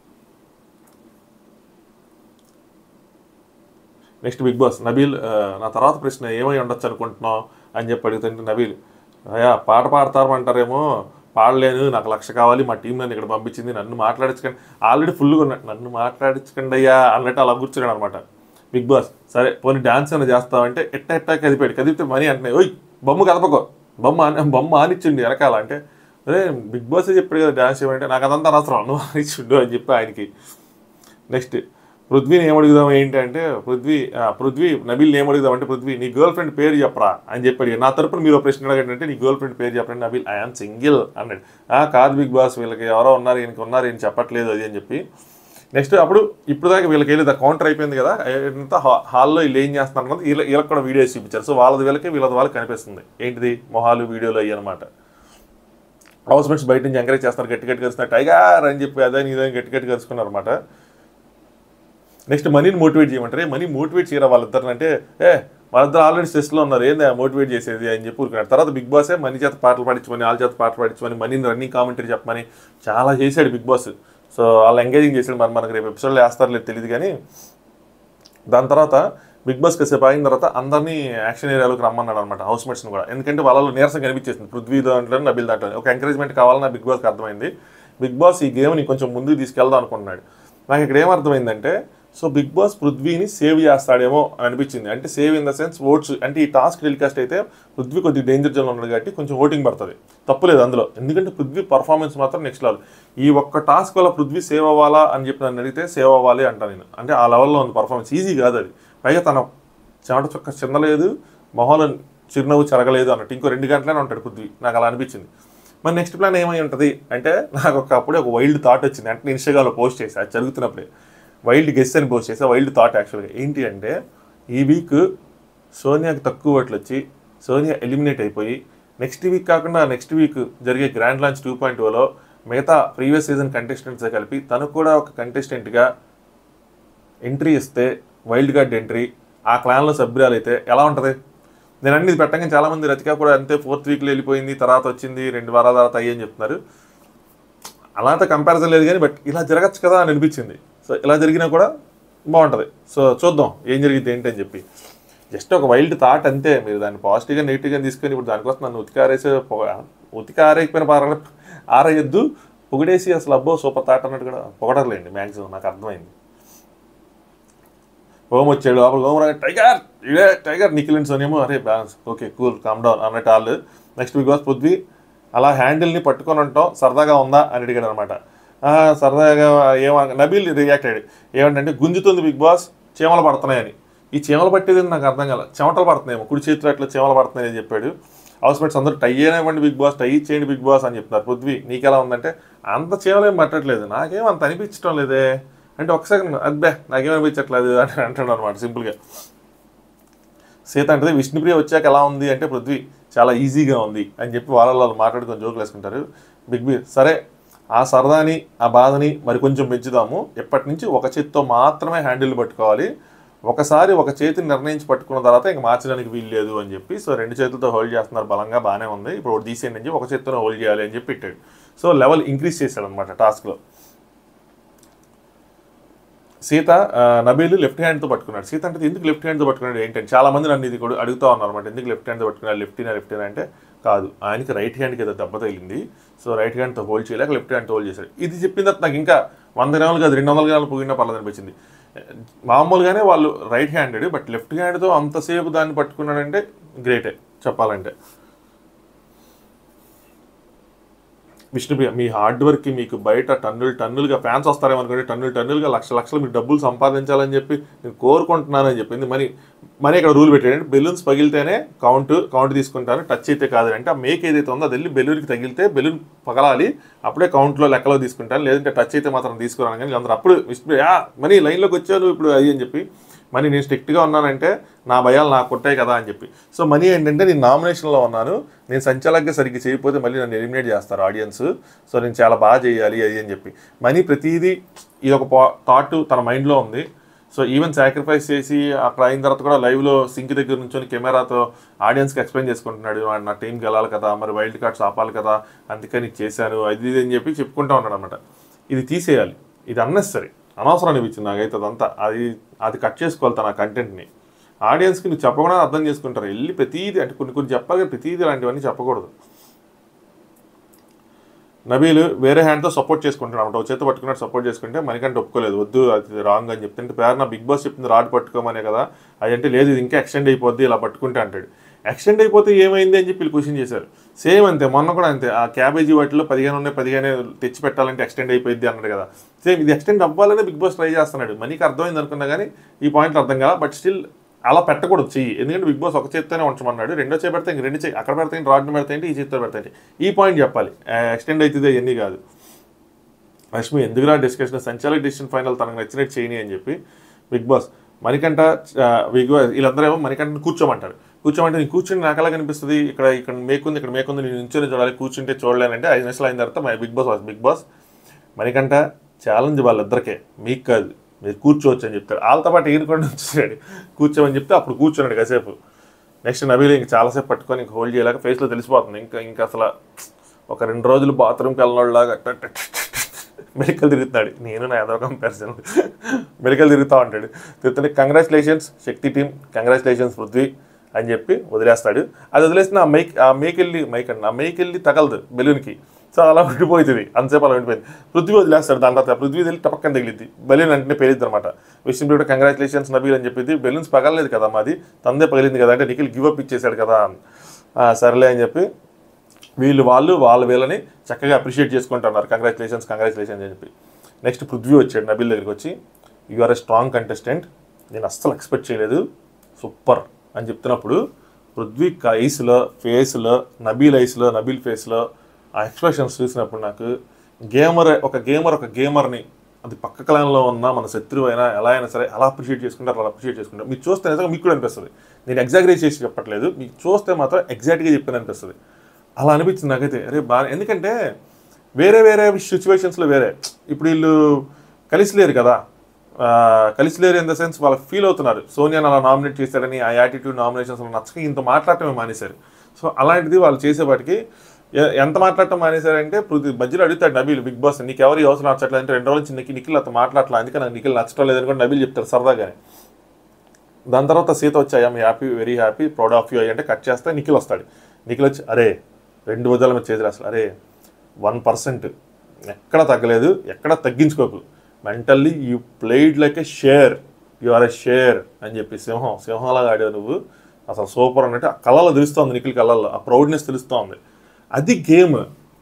next Bigg Boss Nabeel ఆ, నా తర్వాత ప్రశ్న ఏమై ఉండొచ్చు అనుకుంటున్నావు అని చెప్పి అడుగుతుంటే నబీల్ అయ్యా పాట పాడతారు అంటారేమో పాడలేను నాకు లక్ష కావాలి మా టీం నన్ను ఇక్కడ పంపించింది నన్ను మాట్లాడించకండి ఆల్రెడీ ఫుల్గా ఉన్నాడు నన్ను మాట్లాడించకండి అయ్యా అన్నట్టు అలా కూర్చున్నాడు అనమాట బిగ్ బాస్ సరే పోనీ డాన్స్ ఏమైనా చేస్తావంటే ఎట్ట ఎట్టా కదిపాడు కదిపితే మనీ అంటున్నాయి ఓయ్ బొమ్మ కదపకో బొమ్మ ఆని- బొమ్మ ఆనిచ్చిండి వెనకాల అంటే అరే బిగ్ బాస్ చెప్పాడు కదా డాన్స్ చేయమంటే నాకు అదంతా అనవసరం నువ్వు ఆనిచ్చిండు అని చెప్పి ఆయనకి నెక్స్ట్ పృథ్వీని ఏం అడుగుదాం ఏంటి అంటే పృథ్వీ ఆ, పృథ్వీ నబీల్ని ఏం అడుగుదాం అంటే పృథ్వీ నీ గర్ల్ ఫ్రెండ్ పేరు చెప్పరా అని చెప్పాడు నా తరపున మీరు ఒక ప్రశ్న అడగండి అంటే నీ గర్ల్ ఫ్రెండ్ పేరు చెప్పండి నబీల్ ఐఆమ్ సింగిల్ అన్నాడు "ఆ, కాదు బిగ్ బాస్ వీళ్ళకి ఎవరో ఉన్నారు ఈయనకి ఉన్నారు ఈయన చెప్పట్లేదు అది అని చెప్పి నెక్స్ట్ అప్పుడు ఇప్పుడు దాకా వీళ్ళకి వెళ్ళి కౌంటర్ అయిపోయింది కదా ఎంత హాల్లో వీళ్ళు ఏం చేస్తున్నారు అన్నది వీళ్ళ వీళ్ళకి కూడా వీడియోస్ చూపించారు సో వాళ్ళది వీళ్ళకి వీళ్ళది వాళ్ళకి కనిపిస్తుంది ఏంటిది మొహాలు వీడియోలు అయ్యి అనమాట హౌస్ మేట్స్ బయట నుంచి ఎంకరేజ్ చేస్తారు గట్టి గట్టి కలుస్తున్నారు టైగర్ అని చెప్పి అదే ఇదని గట్టి గట్టి కలుసుకున్నారు అనమాట నెక్స్ట్ మనీని మోటివేట్ చేయమంటారు మనీ మోటివేట్ చేయరా వాళ్ళిద్దరిని అంటే ఏ వాళ్ళిద్దరు ఆల్రెడీ స్ట్రెస్లో ఉన్నారు ఏంది మోటివేట్ చేసేది అని చెప్పి ఊరుకున్నాడు తర్వాత బిగ్ బాసే మనీ చేత పాటలు పాడించమని వాళ్ళ చేత పాటలు పాడించమని మనీని రన్నింగ్ కామెంటరీ చెప్పమని చాలా చేశాడు బిగ్ బాస్ సో వాళ్ళు ఎంగేజింగ్ చేశాడు మరి మనకు రేపు ఎపిసోడ్లో వేస్తారో లేదు తెలియదు కానీ దాని తర్వాత బిగ్ బాస్ కాసేపు అయిన తర్వాత అందరినీ యాక్షన్ ఏరియాలోకి రమ్మన్నాడు అనమాట హౌస్ మేట్స్ని కూడా ఎందుకంటే వాళ్ళలో నీరసం కనిపించేసింది పృథ్వీ దాంట్లో నబిల్ దాంట్లో ఒక ఎంకరేజ్మెంట్ కావాలని బిగ్ బాస్కి అర్థమైంది బిగ్ బాస్ ఈ గేమ్ని కొంచెం ముందుకు తీసుకెళ్దాం అనుకుంటున్నాడు నాకు ఇక్కడ ఏమర్థమైందంటే సో బిగ్ బాస్ పృథ్వీని సేవ్ చేస్తాడేమో అని అనిపించింది అంటే save in the sense votes అంటే ఈ టాస్క్ టెలికాస్ట్ అయితే పృథ్వీ కొద్దిగా డేంజర్ జోన్లో ఉన్నాడు కాబట్టి కొంచెం ఓటింగ్ పడుతుంది తప్పులేదు అందులో ఎందుకంటే పృథ్వీ పర్ఫార్మెన్స్ మాత్రం నెక్స్ట్ లెవెల్ ఈ ఒక్క టాస్క్ వల్ల పృథ్వీ సేవ్ అవ్వాలా అని చెప్పి నన్ను అడిగితే సేవ్ అవ్వాలి అంటాను నేను అంటే ఆ లెవెల్లో ఉంది పర్ఫార్మెన్స్ ఈజీ కాదు అది పైగా తన చెమట చొక్క చిన్నలేదు మొహంలో చిరునవ్వు చెరగలేదు అన్నట్టు ఇంకో రెండు గంటలనే ఉంటాడు పృథ్వీ నాకు అలా అనిపించింది మరి నెక్స్ట్ ప్లాన్ ఏమై ఉంటుంది అంటే నాకు ఒక అప్పుడే ఒక వైల్డ్ థాట్ వచ్చింది అంటే నేను ఇన్స్టాగ్రామ్లో పోస్ట్ చేసి అది జరుగుతున్నప్పుడే వైల్డ్ గెస్ట్ అని పోస్ట్ చేసా వైల్డ్ థాట్ యాక్చువల్గా ఏంటి అంటే ఈ వీక్ సోనియాకి తక్కువ ఓట్లు వచ్చి సోనియా ఎలిమినేట్ అయిపోయి నెక్స్ట్ వీక్ కాకుండా నెక్స్ట్ వీక్ జరిగే గ్రాండ్ లాంచ్ టూ పాయింట్ ఓలో మిగతా ప్రీవియస్ సీజన్ కంటెస్టెంట్స్ కలిపి తను కూడా ఒక కంటెస్టెంట్గా ఎంట్రీ ఇస్తే వైల్డ్ కార్డ్ ఎంట్రీ ఆ క్లాన్లో సభ్యురాలు అయితే ఎలా ఉంటుంది నేను అన్ని ఇది పెట్టగానే చాలామంది రతిక కూడా అంతే ఫోర్త్ వీక్లో వెళ్ళిపోయింది తర్వాత వచ్చింది రెండు వారాల తర్వాత అయ్యని చెప్తున్నారు అలాంటి కంపారిజన్ లేదు కానీ బట్ ఇలా జరగచ్చు కదా అని అనిపించింది సో ఇలా జరిగినా కూడా బాగుంటుంది సో చూద్దాం ఏం జరిగింది ఏంటి అని చెప్పి జస్ట్ ఒక వైల్డ్ థాట్ అంతే మీరు దాన్ని పాజిటివ్గా నెగిటివ్గా తీసుకొని ఇప్పుడు దానికోసం నన్ను ఉతికారేసి ఉతిక ఆరైపోయిన పార ఆరేయద్దు పొగిడేసి అసలు అబ్బో సూపర్ థాట్ అన్నట్టు కూడా పొగడర్లేండి మ్యాక్సిమం నాకు అర్థమైంది హోమ్ వచ్చాడు లోపల హోమ్ రాగా టైగర్ ఇదే టైగర్ నిఖిల్ అండ్ సోనియము అరే balance okay cool calm down అన్నట్టు వాళ్ళు నెక్స్ట్ బిగ్ బాస్ పృథ్వీ అలా హ్యాండిల్ని పట్టుకొని ఉంటాం సరదాగా ఉందా అని అడిగాడు అనమాట సరదాగా ఏమ నబీల్ రియాక్ట్ అయ్యాడు ఏమంటే గుంజుతుంది బిగ్ బాస్ చీమలు పడుతున్నాయని ఈ చీమలు పట్టేది నాకు అర్థం కాల చెమటలు పడుతున్నాయేమో కుడి చేతిలో అట్లా చీమలు పడుతున్నాయని చెప్పాడు హౌస్ మేట్స్ అందరూ టై అయినవ్వండి బిగ్ బాస్ టై చేయండి బిగ్ బాస్ అని చెప్తున్నారు పృథ్వీ నీకెలా ఉందంటే అంత చీమలు ఏం పట్టట్లేదు నాకేం అంత అనిపించడం లేదే అంటే ఒకసారి అబ్బే నాకేం అనిపించట్లేదు అని అంటాడు అనమాట సింపుల్గా సీత అంటే విష్ణుప్రియ వచ్చాక ఎలా ఉంది అంటే పృథ్వీ చాలా ఈజీగా ఉంది అని చెప్పి వాళ్ళ వాళ్ళు మాట్లాడుకొని జోకులు వేసుకుంటారు బిగ్ బి సరే ఆ సరదాని ఆ బాధని మరి కొంచెం పెంచుదాము ఎప్పటి నుంచి ఒక చేతితో మాత్రమే హ్యాండిల్ పట్టుకోవాలి ఒకసారి ఒక చేతిని నిర్ణయించి పట్టుకున్న తర్వాత ఇంక మార్చడానికి వీలు లేదు అని చెప్పి సో రెండు చేతులతో హోల్డ్ చేస్తున్నారు బలంగా బాగానే ఉంది ఇప్పుడు ఒకటి తీసేయండి అని చెప్పి ఒక చేతితో హోల్డ్ చేయాలి అని చెప్పి పెట్టాడు సో లెవెల్ ఇంక్రీజ్ చేశాడు అనమాట టాస్క్లో సీత ఆ, నబీలు లెఫ్ట్ హ్యాండ్తో పట్టుకున్నాడు సీత అంటే ఎందుకు లెఫ్ట్ హ్యాండ్తో పట్టుకున్నాడు ఏంటంటే చాలా మంది నన్ను ఇది కూడా అడుగుతా ఉన్నారు అనమాట ఎందుకు లెఫ్ట్ హ్యాండ్తో పట్టుకున్నాడు లెఫ్ట్ హ్యాండ్ లెఫ్ట్ హ్యాండ్ అంటే కాదు ఆయనకి రైట్ హ్యాండ్కి ఏదో దెబ్బ తగిలింది సో రైట్ హ్యాండ్తో హోల్డ్ చేయలేక లెఫ్ట్ హ్యాండ్తో హోల్డ్ చేశాడు ఇది చెప్పిన తర్వాత నాకు ఇంకా వంద గ్రాములు కాదు రెండు వందల గ్రాములు పోయినా పర్లేదు అనిపించింది మామూలుగానే వాళ్ళు రైట్ హ్యాండెడ్ బట్ లెఫ్ట్ హ్యాండ్తో అంతసేపు దాన్ని పట్టుకున్నాడంటే గ్రేటే చెప్పాలంటే విష్ణుప్రియ మీ హార్డ్ వర్క్కి మీకు బయట టన్నులు టన్నులుగా ఫ్యాన్స్ వస్తారేమో అనుకోండి టన్నులు టన్నులుగా లక్ష లక్షలు మీరు డబ్బులు సంపాదించాలని చెప్పి నేను కోరుకుంటున్నానని చెప్పింది మరి మరి ఇక్కడ రూల్ పెట్టాడు బెలూన్స్ పగిలితేనే కౌంట్ కౌంట్ తీసుకుంటారు టచ్ అయితే కాదు అంటే ఆ మేక్ ఏదైతే ఉందో అది వెళ్ళి బెలూన్కి తగిలితే బెలూన్ పగలాలి అప్పుడే కౌంట్లో లెక్కలో తీసుకుంటాను లేదంటే టచ్ అయితే మాత్రం తీసుకురాను కానీ అందరూ అప్పుడు విష్ణుప్రియ "ఆ, మరి లైన్లోకి వచ్చాను ఇప్పుడు అది అని చెప్పి మనీ నేను స్ట్రిక్ట్గా ఉన్నానంటే నా భయాలు నాకు కొట్టాయి కదా అని చెప్పి సో మనీ ఏంటంటే నేను నామినేషన్లో ఉన్నాను నేను సంచాలకంగా సరిగ్గా చేయకపోతే మళ్ళీ నన్ను ఎలిమినేట్ చేస్తారు ఆడియన్స్ సో నేను చాలా బాగా చేయాలి అది అని చెప్పి మనీ ప్రతిదీ ఇది ఒక థాట్ తన మైండ్లో ఉంది సో ఈవెన్ సాక్రిఫైస్ చేసి అక్కడ అయిన తర్వాత కూడా లైవ్లో సింక్ దగ్గర నుంచొని కెమెరాతో ఆడియన్స్కి ఎక్స్ప్లెయిన్ చేసుకుంటున్నాడు "ఆ, నా టీంకి వెళ్ళాలి కదా మరి వైల్డ్ కార్డ్స్ ఆపాలి కదా అందుకని ఇది చేశాను అది ఇది అని చెప్పి చెప్పుకుంటూ ఉన్నాడు అనమాట ఇది తీసేయాలి ఇది అన్నెసరీ అనవసరం అనిపించింది నాకైతే అదంతా అది అది కట్ చేసుకోవాలి తన కంటెంట్ని ఆడియన్స్కి నువ్వు చెప్పకుండా అర్థం చేసుకుంటారు వెళ్ళి ప్రతిదీ అంటే కొన్ని కొన్ని చెప్పాలి కానీ ప్రతిదీ ఇలాంటివన్నీ చెప్పకూడదు నబీలు వేరే హ్యాండ్తో సపోర్ట్ చేసుకుంటున్నాడు అనమాట ఒక చేత పట్టుకున్నట్టు సపోర్ట్ చేసుకుంటే మనకంటే ఒప్పుకోలేదు వద్దు అది రాంగ్ అని చెప్తుంటే పేరున బిగ్ బాస్ చెప్పింది రాడ్ పట్టుకోమనే కదా అది అంటే లేదు ఇది ఇంకా ఎక్స్టెండ్ అయిపోద్ది ఇలా పట్టుకుంటే అంటాడు ఎక్స్టెండ్ అయిపోతే ఏమైంది అని చెప్పి వీళ్ళు క్వశ్చన్ చేశారు సేమ్ అంతే మొన్న కూడా అంతే ఆ క్యాబేజీ వాటిలో పదిహేను ఉన్నాయి పదిహేను తెచ్చి పెట్టాలంటే ఎక్స్టెండ్ అయిపోయింది అన్నాడు కదా సేమ్ ఇది ఎక్స్టెండ్ అవ్వాలనే బిగ్ బాస్ ట్రై చేస్తున్నాడు మనీకి అర్థమైంది అనుకున్నా కానీ ఈ పాయింట్ అర్థం కదా బట్ స్టిల్ అలా పెట్టకూడదు చెయ్యి ఎందుకంటే బిగ్ బాస్ ఒక చేత్తోనే ఉంచమన్నాడు రెండో చేయి పెడితే ఇంక రెండు చేయి అక్కడ పెడితే రాడ్ని పెడితే ఏంటి ఈ చేతితో పెడితే ఏంటి ఈ పాయింట్ చెప్పాలి ఎక్స్టెండ్ అవుతుంది అవన్నీ కాదు రష్మి ఎందుకురా డిస్కషన్ సంచాలక డిసిషన్ ఫైనల్ తనకు నచ్చినట్టు చేయని అని చెప్పి బిగ్ బాస్ మణికంఠ ఆ, బిగ్ బాస్ వీళ్ళందరూ ఏమో మణికంఠని కూర్చోమంటారు కూర్చోమంటే నేను కూర్చుని నాకు ఎలా కనిపిస్తుంది ఇక్కడ ఇక్కడ మేకుంది ఇక్కడ మేకుంది నేను నుంచొని చూడాలి కూర్చుంటే చూడలేనంటే ఐదు నిమిషాలు అయిన తర్వాత my Bigg Boss was Bigg Boss Manikanta challenge వాళ్ళిద్దరికే మీకు కాదు మీరు కూర్చోవచ్చు అని చెప్తారు వాళ్ళతో పాటు ఈరుకొని వచ్చాడు కూర్చోమని చెప్తే అప్పుడు కూర్చున్నాడు కాసేపు నెక్స్ట్ నవీలు ఇంక చాలాసేపు పట్టుకొని ఇంక హోల్డ్ చేయలేక ఫేస్లో తెలిసిపోతుంది ఇంకా ఇంకా అసలు ఒక రెండు రోజులు బాత్రూమ్కి వెళ్ళినోళ్ళలాగా మెడికల్ తిరుగుతున్నాడు నేను నా ఏదో కంపారిజన్ మెడికల్ తిరుగుతూ ఉంటాడు తిరుగుతుంటే congratulations Shakti team congratulations Prithvi అని చెప్పి వదిలేస్తాడు అది వదిలేసిన ఆ మైక్ ఆ మేక్ వెళ్ళి మైక్ అండి ఆ మేక్ వెళ్ళి తగలదు బెలూన్కి సో అలా ఉండిపోతుంది అంతసేపు అలా ఉండిపోయింది పృథ్వీ వదిలేస్తాడు దాని తర్వాత పృథ్వీ వెళ్ళి టపక్కన తగిలిద్ది బెలూన్ అంటే పేలిద్ది అనమాట విష్ణు కూడా కంగ్రాచులేషన్స్ నబీల్ అని చెప్పింది బెలూన్స్ పగలలేదు కదా మాది తందే పగిలింది కదా అంటే నిఖిల్ గివ్ అప్ ఇచ్చేసాడు కదా ఆ, సరేలే అని చెప్పి వీళ్ళు వాళ్ళు వాళ్ళ వీళ్ళని చక్కగా అప్రిషియేట్ చేసుకుంటున్నారు కంగ్రాచులేషన్స్ కంగ్రాచులేషన్స్ అని చెప్పి నెక్స్ట్ పృథ్వీ వచ్చాడు నబీల్ దగ్గరికి వచ్చి you are a strong contestant నేను అస్సలు ఎక్స్పెక్ట్ చేయలేదు సూపర్ అని చెప్తున్నప్పుడు పృథ్వీ ఐస్లో ఫేస్లో నబీల్ ఐస్లో నబీల్ ఫేస్లో ఆ ఎక్స్ప్రెషన్స్ చూసినప్పుడు నాకు గేమర్ ఒక గేమర్ ఒక గేమర్ని అది పక్క క్లాన్లో ఉన్న మన శత్రువు అయినా ఎలా అయినా సరే అలా అప్రిషియేట్ చేసుకుంటారు అలా అప్రిషియేట్ చేసుకుంటారు మీరు చూస్తే నిజంగా మీకు కూడా అనిపిస్తుంది నేను ఎగ్జాగరేట్ చేసి చెప్పట్లేదు మీకు చూస్తే మాత్రం ఎగ్జాక్ట్గా చెప్పాను అనిపిస్తుంది అలా అనిపించింది నాకైతే అరే బాగా ఎందుకంటే వేరే వేరే సిచ్యువేషన్స్లో వేరే ఇప్పుడు వీళ్ళు కలిసి లేరు కదా ఆ, కలిసి లేరు ఇన్ ద సెన్స్ వాళ్ళకి ఫీల్ అవుతున్నారు సోనియాని అలా నామినేట్ చేశారని ఆ యాటిట్యూడ్ నామినేషన్స్ నచ్చక ఇంత మాట్లాడటమే మానేశారు సో అలాంటిది వాళ్ళు చేసేవాటికి ఎ- ఎంత మాట్లాడటం మానేశారంటే ప్రతి మధ్యలో అడుగుతాడు నబీల్ బిగ్ బాస్ నీకు ఎవరు ఈ అవసరం నచ్చట్లేదు అంటే రెండు రోజుల నుంచి నిఖిల్ నిఖిల్ అతను మాట్లాడట్లేదు అందుకే నాకు నిఖిల్ నచ్చడం లేదని కూడా నబీల్ చెప్తారు సరదాగానే దాని తర్వాత సీత వచ్చి I'm happy very happy proud of you అంటే కట్ చేస్తే నిఖిల్ వస్తాడు నిఖిల్ వచ్చి అరే రెండు భుజాల మీద చేతులు అసలు అరే వన్ పర్సెంట్ ఎక్కడ తగ్గలేదు ఎక్కడ తగ్గించుకోకు mentally you played like a షేర్ యు ఆర్ ఎ షేర్ అని చెప్పి సింహం సింహంలాగా ఆడావు నువ్వు అసలు సూపర్ అన్నట్టు ఆ కళ్ళలో తెలుస్తోంది నిఖిల్ కళ్ళల్లో ఆ ప్రౌడ్నెస్ తెలుస్తోంది అది గేమ్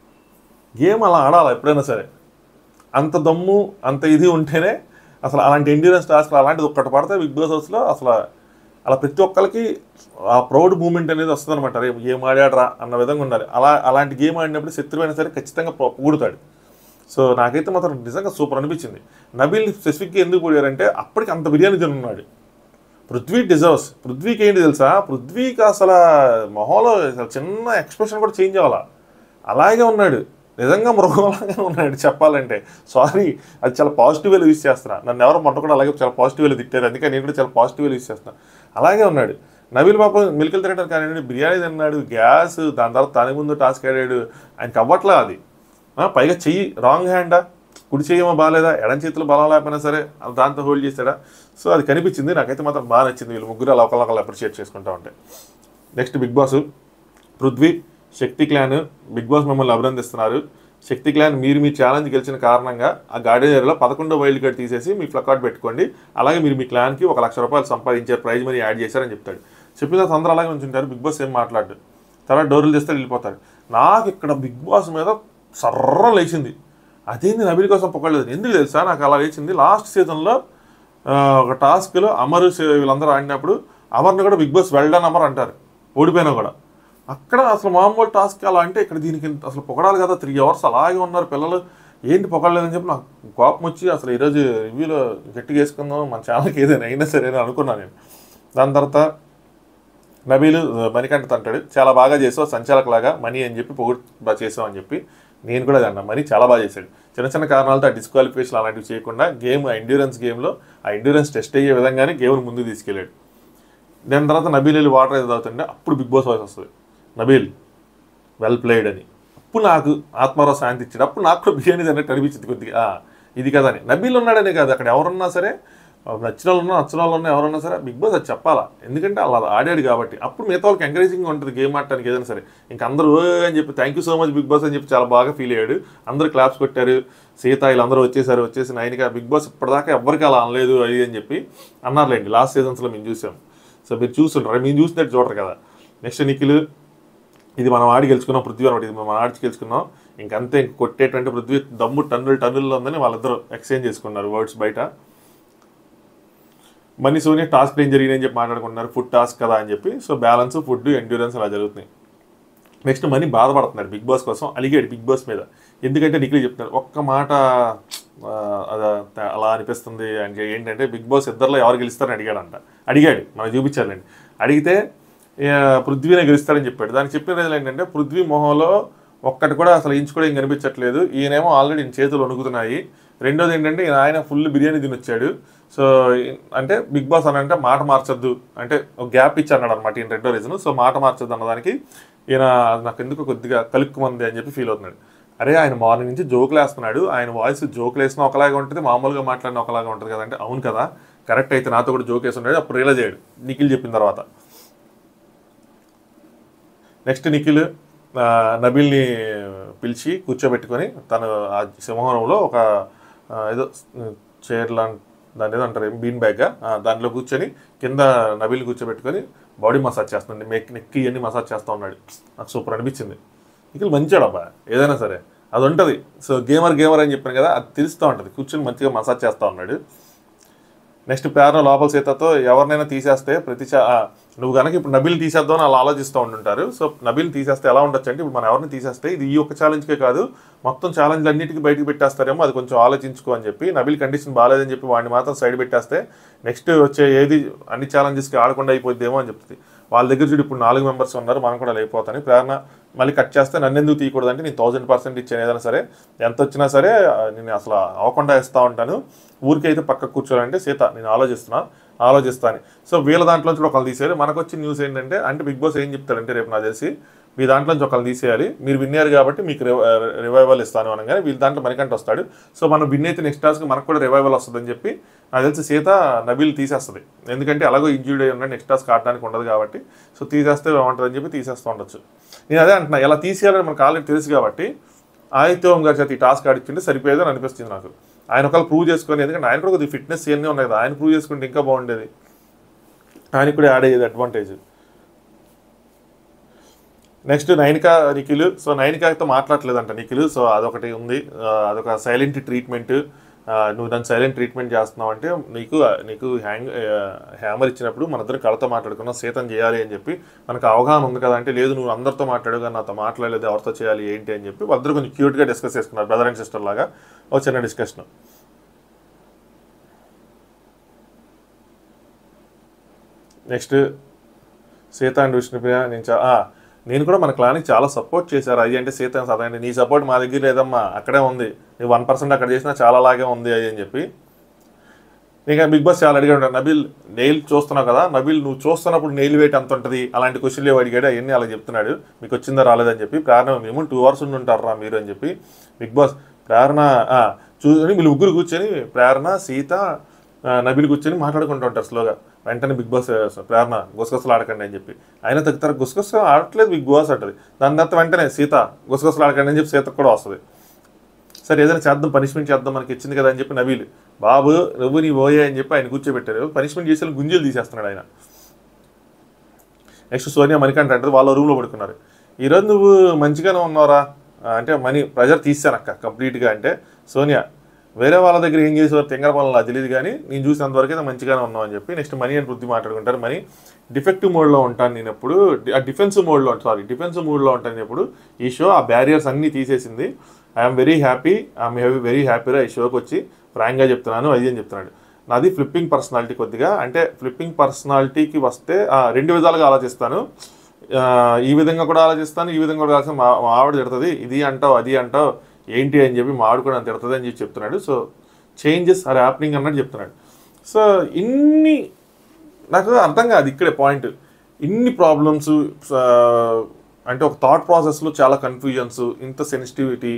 గేమ్ అలా ఆడాలి ఎప్పుడైనా సరే అంత దమ్ము అంత ఇది ఉంటేనే అసలు అలాంటి ఎండ్యూరెన్స్ టాస్క్ అలాంటిది ఒక్కటి పడితే బిగ్ బాస్ హౌస్లో అసలు అలా ప్రతి ఒక్కరికి ఆ ప్రౌడ్ మూమెంట్ అనేది వస్తుంది అనమాట రేపు ఏం ఆడాడరా అన్న విధంగా ఉండాలి అలా అలాంటి గేమ్ ఆడినప్పుడు శత్రువు అయినా సరే ఖచ్చితంగా పొ- పొగుడుతాడు సో నాకైతే మాత్రం నిజంగా సూపర్ అనిపించింది నబీల్ స్పెసిఫిక్గా ఎందుకు పోయారంటే అప్పటికి అంత బిర్యానీ తినున్నాడు పృథ్వీ డిజర్వ్స్ పృథ్వీకి ఏంటి తెలుసా పృథ్వీకి అసలు మొహంలో అసలు చిన్న ఎక్స్ప్రెషన్ కూడా చేంజ్ అవ్వాలా అలాగే ఉన్నాడు నిజంగా మృగంలాగా ఉన్నాడు చెప్పాలంటే సారీ అది చాలా పాజిటివ్ వేలో యూస్ చేస్తున్నా నన్ను ఎవరు మొట్ట కూడా అలాగే చాలా పాజిటివ్ వేలో తిట్టారు అందుకే నేను కూడా చాలా పాజిటివ్ వేలో యూస్ చేస్తున్నా అలాగే ఉన్నాడు నవీల్ పాప మిల్కలు తినడం కానీ బిర్యానీ తిన్నాడు గ్యాస్ దాని తర్వాత తన ముందు టాస్క్ ఆడాడు ఆయనకి అవ్వట్లా అది ఆ, పైగా చెయ్యి రాంగ్ హ్యాండా కుడి చెయ్యేమో బాగాలేదా ఎడం చేతులు బలం లేకపోయినా సరే అది దాంతో హోల్డ్ చేశాడా సో అది కనిపించింది నాకైతే మాత్రం బాగా నచ్చింది వీళ్ళు ముగ్గురు అలా ఒకళ్ళొకళ్ళు అప్రిషియేట్ చేసుకుంటా ఉంటే next Bigg Boss Prithvi Shakti clan Bigg Boss మిమ్మల్ని అభినందిస్తున్నారు శక్తి క్లాన్ మీరు మీ ఛాలెంజ్ గెలిచిన కారణంగా ఆ గార్డెన్ ఏరియాలో పదకొండో వైల్డ్ కార్డ్ తీసేసి మీ ప్లకార్డ్ పెట్టుకోండి అలాగే మీరు మీ క్లాన్కి ఒక లక్ష రూపాయలు సంపాదించారు ప్రైజ్ మనీ యాడ్ చేశారని చెప్తాడు చెప్పిన తర్వాత అందరూ అలాగే ఉంచుంటారు బిగ్ బాస్ ఏం మాట్లాడు తర్వాత డోర్లు చేస్తే వెళ్ళిపోతాడు నాకు ఇక్కడ బిగ్ బాస్ మీద సర్ర లేచింది అదేంది నబీల్ కోసం పొగలేదు ఎందుకు తెలుసా నాకు అలా లేచింది లాస్ట్ సీజన్లో ఒక టాస్క్లో అమర్ శ- వీళ్ళందరూ ఆడినప్పుడు అమర్ని కూడా బిగ్ బాస్ వెల్డన్ అమర్ అంటారు ఓడిపోయినా కూడా అక్కడ అసలు మామూలు టాస్క్ అలా అంటే ఇక్కడ దీనికి ఇంత- అసలు పొగడాలి కదా త్రీ అవర్స్ అలాగే ఉన్నారు పిల్లలు ఏంటి పొగడలేదని చెప్పి నాకు కోపం వచ్చి అసలు ఈరోజు రివ్యూలో గట్టిగా వేసుకుందాం మన ఛానల్కి ఏదైనా అయినా సరే అని అనుకున్నాను నేను దాని తర్వాత నబీలు మణికంఠ అంటాడు చాలా బాగా చేసావు సంచాలకులాగా మనీ అని చెప్పి పొగుడు బాగా చేసావు అని చెప్పి నేను కూడా అన్నా మనీ చాలా బాగా చేశాడు చిన్న చిన్న కారణాలతో ఆ డిస్క్వాలిఫికేషన్ అలాంటివి చేయకుండా గేమ్ ఆ ఎండ్యూరెన్స్ గేమ్లో ఆ ఎండ్యూరెన్స్ టెస్ట్ అయ్యే విధంగానే గేమ్ని ముందుకు తీసుకెళ్ళాడు దాని తర్వాత నబీల్ వెళ్ళి వాటర్ ఏదో తాగుతుంటే అప్పుడు బిగ్ బాస్ వాయిస్ వస్తుంది నబీల్ వెల్ ప్లేడ్ అని అప్పుడు నాకు ఆత్మరావు శాంతి ఇచ్చాడు అప్పుడు నాకు కూడా బిర్యానీ అన్నట్టు అనిపించింది కొద్దిగా ఆ, ఇది కదా అని నబీల్ ఉన్నాడనే కాదు అక్కడ ఎవరున్నా సరే ఆ, నచ్చిన వాళ్ళు ఉన్నా నచ్చిన వాళ్ళు ఉన్నా ఎవరున్నా సరే బిగ్ బాస్ అది చెప్పాలా ఎందుకంటే అలా ఆడాడు కాబట్టి అప్పుడు మిగతా వాళ్ళకి ఎంకరేజింగ్ ఉంటుంది గేమ్ ఆడటానికి ఏదైనా సరే ఇంకా అందరూ "ఓ" అని చెప్పి thank you so much Bigg Boss అని చెప్పి చాలా బాగా ఫీల్ అయ్యాడు అందరూ క్లాప్స్ కొట్టారు సీత వీళ్ళందరూ వచ్చేసారు వచ్చేసి నైన్గా బిగ్ బాస్ ఇప్పటిదాకా ఎవరికి అలా అనలేదు అది అని చెప్పి అన్నారులేండి లాస్ట్ సీజన్స్లో మేము చూసాం సో మీరు చూస్తుంటారు మేము చూసినట్టు చూడరు కదా నెక్స్ట్ నిఖిల్ ఇది మనం ఆడి గెలుచుకున్నాం పృథ్వీ అనమాట ఇది మనం ఆడి గెలుచుకున్నాం ఇంకంతే ఇంక కొట్టేటువంటి పృథ్వీ దమ్ము టన్నులు టన్నుల్లో ఉందని వాళ్ళిద్దరూ ఎక్స్చేంజ్ చేసుకున్నారు వర్డ్స్ బయట మనీ సోనియా టాస్క్ ఏం జరిగిందని చెప్పి మాట్లాడుకుంటున్నారు ఫుడ్ టాస్క్ కదా అని చెప్పి సో బ్యాలెన్స్ ఫుడ్ ఎండ్యూరెన్స్ అలా జరుగుతున్నాయి నెక్స్ట్ మనీ బాధపడుతున్నాడు బిగ్ బాస్ కోసం అలిగాడు బిగ్ బాస్ మీద ఎందుకంటే నిఖిల్ చెప్తున్నాడు ఒక్క మాట ఆ, అద అలా అనిపిస్తుంది అంటే ఏంటంటే బిగ్ బాస్ ఇద్దరిలో ఎవరు గెలుస్తారని అడిగాడంట అడిగాడు మనకు చూపించాలండి అడిగితే ఆ, పృథ్వీనే గెలుస్తాడని చెప్పాడు దానికి చెప్పిన రీజన్ ఏంటంటే పృథ్వీ మొహంలో ఒక్కటి కూడా అసలు ఇంచు కూడా ఏం కనిపించట్లేదు ఈయనేమో ఆల్రెడీ ఈయన చేతులు వణుకుతున్నాయి రెండోది ఏంటంటే ఈయన ఆయన ఫుల్ బిర్యానీ తినొచ్చాడు సో అంటే బిగ్ బాస్ అని అంటే మాట మార్చొద్దు అంటే ఒక గ్యాప్ ఇచ్చి అన్నాడు అనమాట ఈయన రెండో రీజన్ సో మాట మార్చొద్దు అన్నదానికి ఈయన నాకు ఎందుకు కొద్దిగా కలుక్కుమంది అని చెప్పి ఫీల్ అవుతున్నాడు అరే ఆయన మార్నింగ్ నుంచి జోకులు వేస్తున్నాడు ఆయన వాయిస్ జోకులు వేసిన ఒకలాగా ఉంటుంది మామూలుగా మాట్లాడిన ఒకలాగా ఉంటుంది కదంటే అవును కదా కరెక్ట్ అయితే నాతో కూడా జోక్ వేసి ఉన్నాడు అప్పుడు రియలైజ్ అయ్యాడు నిఖిల్ చెప్పిన తర్వాత నెక్స్ట్ నిఖిల్ ఆ, నబీల్ని పిలిచి కూర్చోబెట్టుకొని తను ఆ సింహవనంలో ఒక ఆ, ఏదో చైర్ లాంటి దాని ఏదో అంటారు బీన్ బ్యాగ్ దాంట్లో కూర్చొని కింద నబీల్ కూర్చోబెట్టుకొని బాడీ మసాజ్ చేస్తుంది మెక్ నెక్కి ఇవన్నీ మసాజ్ చేస్తూ ఉన్నాడు నాకు సూపర్ అనిపించింది నిఖిల్ మంచివాడు అబ్బా ఏదైనా సరే అది ఉంటుంది సో గేమర్ గేమర్ అని చెప్పాను కదా అది తెలుస్తూ ఉంటుంది కూర్చొని మంచిగా మసాజ్ చేస్తూ ఉన్నాడు నెక్స్ట్ పేరున లోపల సీతతో ఎవరినైనా తీసేస్తే ప్రతి చా- ఆ, నువ్వు కనుక ఇప్పుడు నబిల్ తీసేద్దాం అని అలా ఆలోచిస్తూ ఉంటుంటారు సో నబిల్ తీసేస్తే ఎలా ఉండొచ్చు అంటే ఇప్పుడు మనం ఎవరిని తీసేస్తే ఇది ఈ ఒక్క ఛాలెంజ్కే కాదు మొత్తం ఛాలెంజ్లు అన్నిటికీ బయటకు పెట్టేస్తారేమో అది కొంచెం ఆలోచించుకో అని చెప్పి నబిల్ కండిషన్ బాగాలేదని చెప్పి వాడిని మాత్రం సైడ్ పెట్టేస్తే నెక్స్ట్ వచ్చే ఏది అన్ని ఛాలెంజెస్కి ఆడకుండా అయిపోద్దేమో అని చెప్తుంది వాళ్ళ దగ్గర చూడు ఇప్పుడు నాలుగు మెంబర్స్ ఉన్నారు మనం కూడా లేకపోతాను ప్రేరణ మళ్ళీ కట్ చేస్తే నన్ను ఎందుకు తీయకూడదు అంటే నేను థౌసండ్ పర్సెంట్ ఇచ్చాను ఏదైనా సరే ఎంత వచ్చినా సరే ఆ, నేను అసలు అవ్వకుండా ఇస్తూ ఉంటాను ఊరికైతే పక్క కూర్చోాలంటే సీత నేను ఆలోచిస్తున్నా ఆలోచిస్తాను సో వీళ్ళ దాంట్లో నుంచి ఒకళ్ళు తీసేయాలి మనకు వచ్చిన న్యూస్ ఏంటంటే అంటే బిగ్ బాస్ ఏం చెప్తారంటే రేపు నాకు తెలిసి మీ దాంట్లో నుంచి ఒకళ్ళు తీసేయాలి మీరు విన్నారు కాబట్టి మీకు రివైవల్ ఇస్తాను అనగానే వీళ్ళ దాంట్లో మనకంటే వస్తాడు సో మనం విన్ అయితే నెక్స్ట్ టాస్క్ మనకు కూడా రివైవల్ వస్తుందని చెప్పి నాకు తెలిసి సీత నబీల్ తీసేస్తుంది ఎందుకంటే అలాగో ఇంజూర్డ్ అయి ఉన్నాడు నెక్స్ట్ టాస్క్ ఆడడానికి ఉండదు కాబట్టి సో తీసేస్తే బాగుంటుందని చెప్పి తీసేస్తూ ఉండొచ్చు నేను అదే అంటున్నా ఎలా తీసేయాలని మనకు ఆల్రెడీ తెలుసు కాబట్టి ఆదిత్యం గారి చేత ఈ టాస్క్ ఆడిచ్చింటే సరిపోయేదని అనిపిస్తుంది నాకు ఆయన ఒకవేళ ప్రూవ్ చేసుకొని ఎందుకంటే ఆయన కూడా కొద్దిగా ఫిట్నెస్ ఇవన్నీ ఉన్నాయి కదా ఆయన ప్రూవ్ చేసుకుంటే ఇంకా బాగుండేది ఆయనకి కూడా యాడ్ అయ్యేది advantage next Nainika Nikhil so నైనికాతో మాట్లాడలేదంట నిఖిల్ సో అదొకటి ఉంది ఆ, అదొక సైలెంట్ ట్రీట్మెంట్ నువ్వు దాన్ని సైలెంట్ ట్రీట్మెంట్ చేస్తున్నావు అంటే నీకు నీకు హ్యాంగ్ హ్యామర్ ఇచ్చినప్పుడు మన ఇద్దరు కళతో మాట్లాడుకున్నాం సీతం చేయాలి అని చెప్పి మనకు అవగాహన ఉంది కదా అంటే లేదు నువ్వు అందరితో మాట్లాడు కానీ నాతో మాట్లాడలేదు ఎవరితో చేయాలి ఏంటి అని చెప్పి వాళ్ళిద్దరు కొంచెం క్యూట్గా డిస్కస్ చేసుకున్నారు బ్రదర్ అండ్ సిస్టర్ లాగా ఒక చిన్న discussion next Sita and Vishnupriya నేను చా ఆ, నేను కూడా మన క్లానికి చాలా సపోర్ట్ చేశారు అది అంటే సీత సదండి నీ సపోర్ట్ మా దగ్గర లేదమ్మా అక్కడే ఉంది నీ వన్ పర్సెంట్ అక్కడ చేసినా చాలా లాగే ఉంది అది అని చెప్పి ఇంకా బిగ్ బాస్ చాలా అడిగాడు నబిల్ నెయిల్ చూస్తున్నావు కదా నబిల్ నువ్వు చూస్తున్నప్పుడు నెయిల్ వెయిట్ ఎంత ఉంటుంది అలాంటి క్వశ్చన్లు అడిగాడు అవన్నీ అలా చెప్తున్నాడు మీకు వచ్చిందా రాలేదని చెప్పి ప్రేరణ మేము టూ అవర్స్ ఉండి ఉంటారా మీరు అని చెప్పి బిగ్ బాస్ ప్రేరణ ఆ, చూసుకొని వీళ్ళు ముగ్గురు కూర్చొని ప్రేరణ సీత ఆ, నబిల్ కూర్చొని మాట్లాడుకుంటూ ఉంటారు స్లోగా వెంటనే బిగ్ బాస్ ఆ, ప్రేరణ గుసగుసలు ఆడకండి అని చెప్పి ఆయన తగ్గుతారు గుసగుస ఆడట్లేదు బిగ్ బాస్ అంటది దాని తర్వాత వెంటనే సీత గుసగుసలు ఆడకండి అని చెప్పి సీతకు కూడా వస్తుంది సరే ఏదైనా చేద్దాం పనిష్మెంట్ చేద్దాం మనకి ఇచ్చింది కదా అని చెప్పి నవీల్ బాబు నువ్వు నీ పోయే అని చెప్పి ఆయన కూర్చోబెట్టారు పనిష్మెంట్ చేసే గుంజలు తీసేస్తున్నాడు ఆయన నెక్స్ట్ సోనియా మణికంఠ అంటే వాళ్ళ రూమ్లో పడుకున్నారు ఈరోజు నువ్వు మంచిగానే ఉన్నావురా ఆ, అంటే మనీ ప్రెజర్ తీసాను అక్క కంప్లీట్గా అంటే సోనియా వేరే వాళ్ళ దగ్గర ఏం చేసేవారు తెంగర పనులు నాకు తెలియదు కానీ నేను చూసినంత వరకు అయితే మంచిగానే ఉన్నావు అని చెప్పి నెక్స్ట్ మనీ అని వృద్ధి మాట్లాడుకుంటారు మనీ డిఫెక్టివ్ మోడ్లో ఉంటాను నేను ఎప్పుడు డిఫెన్సివ్ మోడ్లో సారీ డిఫెన్సివ్ మోడ్లో ఉంటాను నేను ఎప్పుడు ఈ షో ఆ బ్యారియర్స్ అన్నీ తీసేసింది I'm very happy I'm very హ్యాపీరా ఈ షోకి వచ్చి ఫ్రాంక్గా చెప్తున్నాను అది అని చెప్తున్నాడు నాది ఫ్లిప్పింగ్ పర్సనాలిటీ కొద్దిగా అంటే ఫ్లిప్పింగ్ పర్సనాలిటీకి వస్తే ఆ, రెండు విధాలుగా ఆలోచిస్తాను ఆ, ఈ విధంగా కూడా ఆలోచిస్తాను ఈ విధంగా కూడా ఆలోచిస్తాను మా మా ఆవిడ తిడుతుంది ఇది అంటావు అది అంటావు ఏంటి అని చెప్పి మా ఆవిడ కూడా నన్ను తిడుతుంది అని చెప్పి చెప్తున్నాడు సో చేంజెస్ ఆర్ హ్యాపెనింగ్ అన్నట్టు చెప్తున్నాడు సో ఇన్ని నాకు అర్థం కాదు ఇక్కడే పాయింట్ ఇన్ని ప్రాబ్లమ్స్ అంటే ఒక థాట్ ప్రాసెస్లో చాలా కన్ఫ్యూజన్స్ ఇంత సెన్సిటివిటీ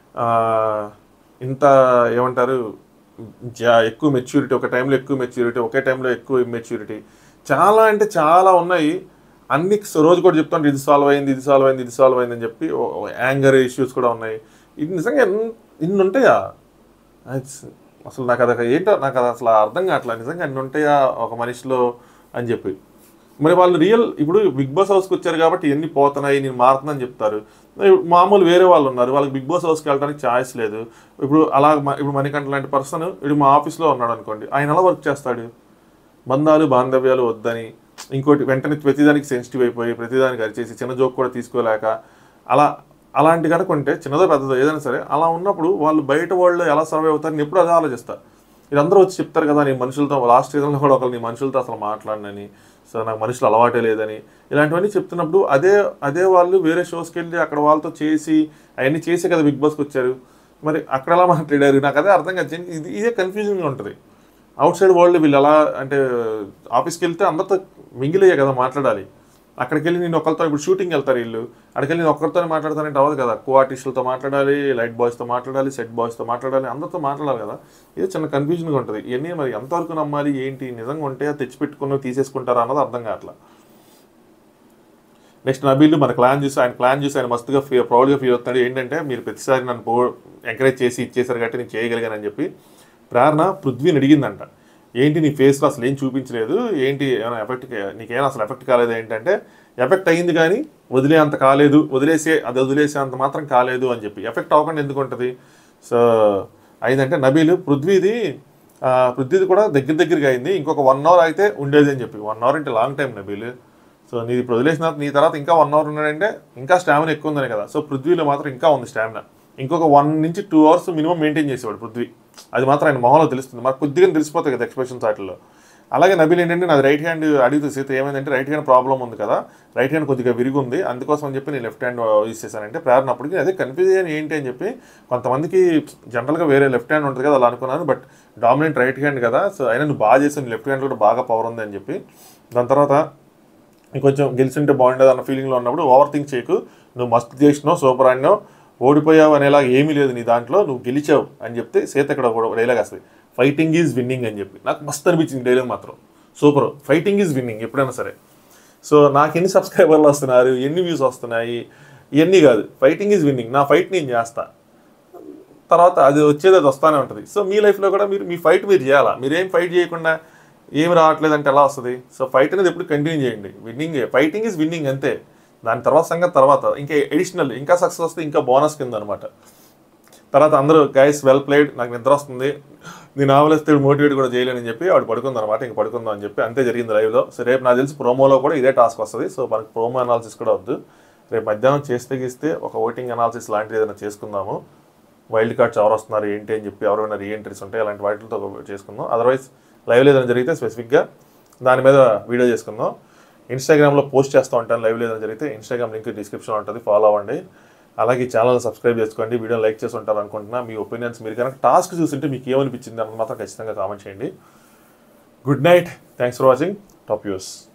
ఇంత ఏమంటారు జా ఎక్కువ మెచ్యూరిటీ ఒక టైంలో ఎక్కువ మెచ్యూరిటీ ఒకే టైంలో ఎక్కువ మెచ్యూరిటీ చాలా అంటే చాలా ఉన్నాయి అన్ని రోజు కూడా చెప్తాను ఇది సాల్వ్ అయింది ఇది సాల్వ్ అయింది ఇది సాల్వ్ అయింది అని చెప్పి యాంగర్ ఇష్యూస్ కూడా ఉన్నాయి ఇది నిజంగా ఎన్- ఇన్ని ఉంటాయా It's- అసలు నాకు అది ఏంటో నాకు అది అసలు అర్థం కావట్లేదు నిజంగా అన్ని ఉంటాయా ఒక మనిషిలో అని చెప్పి మరి వాళ్ళు రియల్ ఇప్పుడు బిగ్ బాస్ హౌస్కి వచ్చారు కాబట్టి ఎన్ని పోతున్నాయి నేను మారుతున్నాను చెప్తారు మామూలు వేరే వాళ్ళు ఉన్నారు వాళ్ళకి బిగ్ బాస్ హౌస్కి వెళ్ళడానికి ఛాయిస్ లేదు ఇప్పుడు అలా మ- ఇప్పుడు మణికంఠ లాంటి పర్సన్ ఇప్పుడు మా ఆఫీస్లో ఉన్నాడు అనుకోండి ఆయన ఎలా వర్క్ చేస్తాడు బంధాలు బాంధవ్యాలు వద్దని ఇంకోటి వెంటనే ప్రతిదానికి సెన్సిటివ్ అయిపోయి ప్రతిదానికి అరిచేసి చిన్న జోక్ కూడా తీసుకోలేక అలా అలాంటి కనుక ఉంటే చిన్నదో పెద్దదో ఏదైనా సరే అలా ఉన్నప్పుడు వాళ్ళు బయట వాళ్ళు ఎలా సర్వే అవుతారు నేను ఎప్పుడు అదే ఆలోచిస్తా ఇది అందరూ వచ్చి చెప్తారు కదా నీ మనుషులతో లాస్ట్ సీజన్లో కూడా ఒకళ్ళు నీ మనుషులతో అసలు మాట్లాడనని సో నాకు మనుషులు అలవాటే లేదని ఇలాంటివన్నీ చెప్తున్నప్పుడు అదే అదే వాళ్ళు వేరే షోస్కి వెళ్ళి అక్కడ వాళ్ళతో చేసి అవన్నీ చేసే కదా బిగ్ బాస్కి వచ్చారు మరి అక్కడ ఎలా మాట్లాడారు నాకు అదే అర్థం కాదు ఇది ఇదే కన్ఫ్యూజింగ్గా ఉంటుంది అవుట్ సైడ్ వరల్డ్ వీళ్ళు ఎలా అంటే ఆఫీస్కి వెళ్తే అందరితో మింగిలయ్యే కదా మాట్లాడాలి అక్కడికి వెళ్ళి నేను ఒకరితో ఇప్పుడు షూటింగ్ వెళ్తారు వీళ్ళు అక్కడికి వెళ్ళి నేను ఒక్కరితోనే మాట్లాడతానంటే అవ్వదు కదా కో ఆర్టిస్టులతో మాట్లాడాలి లైట్ బాయ్స్తో మాట్లాడాలి సెట్ బాయ్స్తో మాట్లాడాలి అందరితో మాట్లాడాలి కదా ఇది చిన్న కన్ఫ్యూజన్గా ఉంటుంది ఇవన్నీ మరి ఎంతవరకు నమ్మాలి ఏంటి నిజంగా ఉంటే తెచ్చిపెట్టుకుని తీసేసుకుంటారా అన్నది అర్థం కావట్లా నెక్స్ట్ నబీల్ మన ప్లాన్ చూసి ఆయన ప్లాన్ చూసి ఆయన మస్తుగా ఫీ ప్రౌడ్గా ఫీల్ అవుతున్నాడు ఏంటంటే మీరు ప్రతిసారి నన్ను పో ఎంకరేజ్ చేసి ఇచ్చేసారు కాబట్టి నేను చేయగలిగానని చెప్పి ప్రేరణ పృథ్వీని అడిగిందంట ఏంటి నీ ఫేస్లో అసలు ఏం చూపించలేదు ఏంటి ఏమైనా ఎఫెక్ట్ నీకేమైనా అసలు ఎఫెక్ట్ కాలేదు ఏంటంటే ఎఫెక్ట్ అయ్యింది కానీ వదిలే అంత కాలేదు వదిలేసే అది వదిలేసే అంత మాత్రం కాలేదు అని చెప్పి ఎఫెక్ట్ అవ్వకుండా ఎందుకు ఉంటుంది సో అయిందంటే నబీల్ పృథ్వీది ఆ, పృథ్వీది కూడా దగ్గర దగ్గరగా అయింది ఇంకొక వన్ అవర్ అయితే ఉండేది అని చెప్పి వన్ అవర్ అంటే లాంగ్ టైం నబీల్ సో నీ ఇప్పుడు వదిలేసిన తర్వాత నీ తర్వాత ఇంకా వన్ అవర్ ఉన్నాడంటే ఇంకా స్టామినా ఎక్కువ ఉందని కదా సో పృథ్వీలో మాత్రం ఇంకా ఉంది స్టామినా ఇంకొక వన్ నుంచి టూ అవర్స్ మినిమం మెయింటైన్ చేసేవాడు పృథ్వీ అది మాత్రం ఆయన మొహంలో తెలుస్తుంది మనకు కొద్దిగా తెలిసిపోతాయి కదా ఎక్స్ప్రెషన్స్ వాటిల్లో అలాగే నబీల్ ఏంటంటే నాది రైట్ హ్యాండ్ అడిగితే సీత ఏమైందంటే రైట్ హ్యాండ్ ప్రాబ్లం ఉంది కదా రైట్ హ్యాండ్ కొద్దిగా విరిగి ఉంది అందుకోసం అని చెప్పి నేను లెఫ్ట్ హ్యాండ్ యూజ్ చేశానంటే ప్రేరణ అప్పటికి అదే కన్ఫ్యూజన్ ఏంటి అని చెప్పి కొంతమందికి జనరల్గా వేరే లెఫ్ట్ హ్యాండ్ ఉంటుంది కదా అలా అనుకున్నాను బట్ డామినెంట్ రైట్ హ్యాండ్ కదా సో అయినా నువ్వు బాగా చేసాను లెఫ్ట్ హ్యాండ్ కూడా బాగా పవర్ ఉంది అని చెప్పి దాని తర్వాత ఇంకొంచెం గెలిచింటే బాగుండేది అన్న ఫీలింగ్లో ఉన్నప్పుడు ఓవర్ థింక్ చేయకు నువ్వు మస్తు చేసినావు సూపర్ ఆడినావు ఓడిపోయావు అనేలాగా ఏమీ లేదు నీ దాంట్లో నువ్వు గెలిచావు అని చెప్తే సీత ఇక్కడ ఒక డైలాగ్ వస్తుంది ఫైటింగ్ ఈజ్ విన్నింగ్ అని చెప్పి నాకు మస్తు అనిపించింది డైలాగ్ మాత్రం సూపర్ ఫైటింగ్ ఈజ్ విన్నింగ్ ఎప్పుడైనా సరే సో నాకు ఎన్ని సబ్స్క్రైబర్లు వస్తున్నారు ఎన్ని వ్యూస్ వస్తున్నాయి ఇవన్నీ కాదు ఫైటింగ్ ఈజ్ విన్నింగ్ నా ఫైట్ నేను చేస్తా తర్వాత అది వచ్చేది అది వస్తానే ఉంటుంది సో మీ లైఫ్లో కూడా మీరు మీ ఫైట్ మీరు చేయాలా మీరేం ఫైట్ చేయకుండా ఏం రావట్లేదు అంటే ఎలా వస్తుంది సో ఫైట్ అనేది ఎప్పుడు కంటిన్యూ చేయండి విన్నింగ్ ఫైటింగ్ ఈజ్ విన్నింగ్ అంతే దాని తర్వాత సంగతి తర్వాత ఇంకా ఎడిషనల్ ఇంకా సక్సెస్ వస్తే ఇంకా బోనస్ కింద అనమాట తర్వాత అందరూ గైస్ వెల్ ప్లేడ్ నాకు నిద్ర వస్తుంది నేను ఆవలిస్తే మోటివేట్ కూడా చేయలేనని చెప్పి ఆవిడ పడుకుంది అనమాట ఇంక పడుకుందాం అని చెప్పి అంతే జరిగింది లైవ్లో సో రేపు నాకు తెలిసి ప్రోమోలో కూడా ఇదే టాస్క్ వస్తుంది సో మనకి ప్రోమో అనాలిసిస్ కూడా వద్దు రేపు మధ్యాహ్నం చేస్తే గీస్తే ఒక ఓటింగ్ అనాలిసిస్ లాంటిది ఏదైనా చేసుకుందాము వైల్డ్ కార్డ్స్ ఎవరు వస్తున్నారు ఏంటి అని చెప్పి ఎవరైనా రీఎంట్రీస్ ఉంటాయి అలాంటి వాటితో చేసుకుందాం అదర్వైజ్ లైవ్ ఏదైనా జరిగితే స్పెసిఫిక్గా దాని మీద వీడియో చేసుకుందాం ఇన్స్టాగ్రామ్లో పోస్ట్ చేస్తూ ఉంటాను లైవ్ ఏదైనా జరిగితే ఇన్స్టాగ్రామ్ లింక్ డిస్క్రిప్షన్లో ఉంటుంది ఫాలో అవ్వండి అలాగే ఈ ఛానల్ సబ్స్క్రైబ్ చేసుకోండి వీడియో లైక్ చేసి ఉంటారు అనుకుంటున్నా మీ ఒపీనియన్స్ మీరు కనుక టాస్క్ చూస్తుంటే మీకు ఏమనిపించింది అన్నది మాత్రం ఖచ్చితంగా కామెంట్ చేయండి good night thanks for watching టాప్ యూస్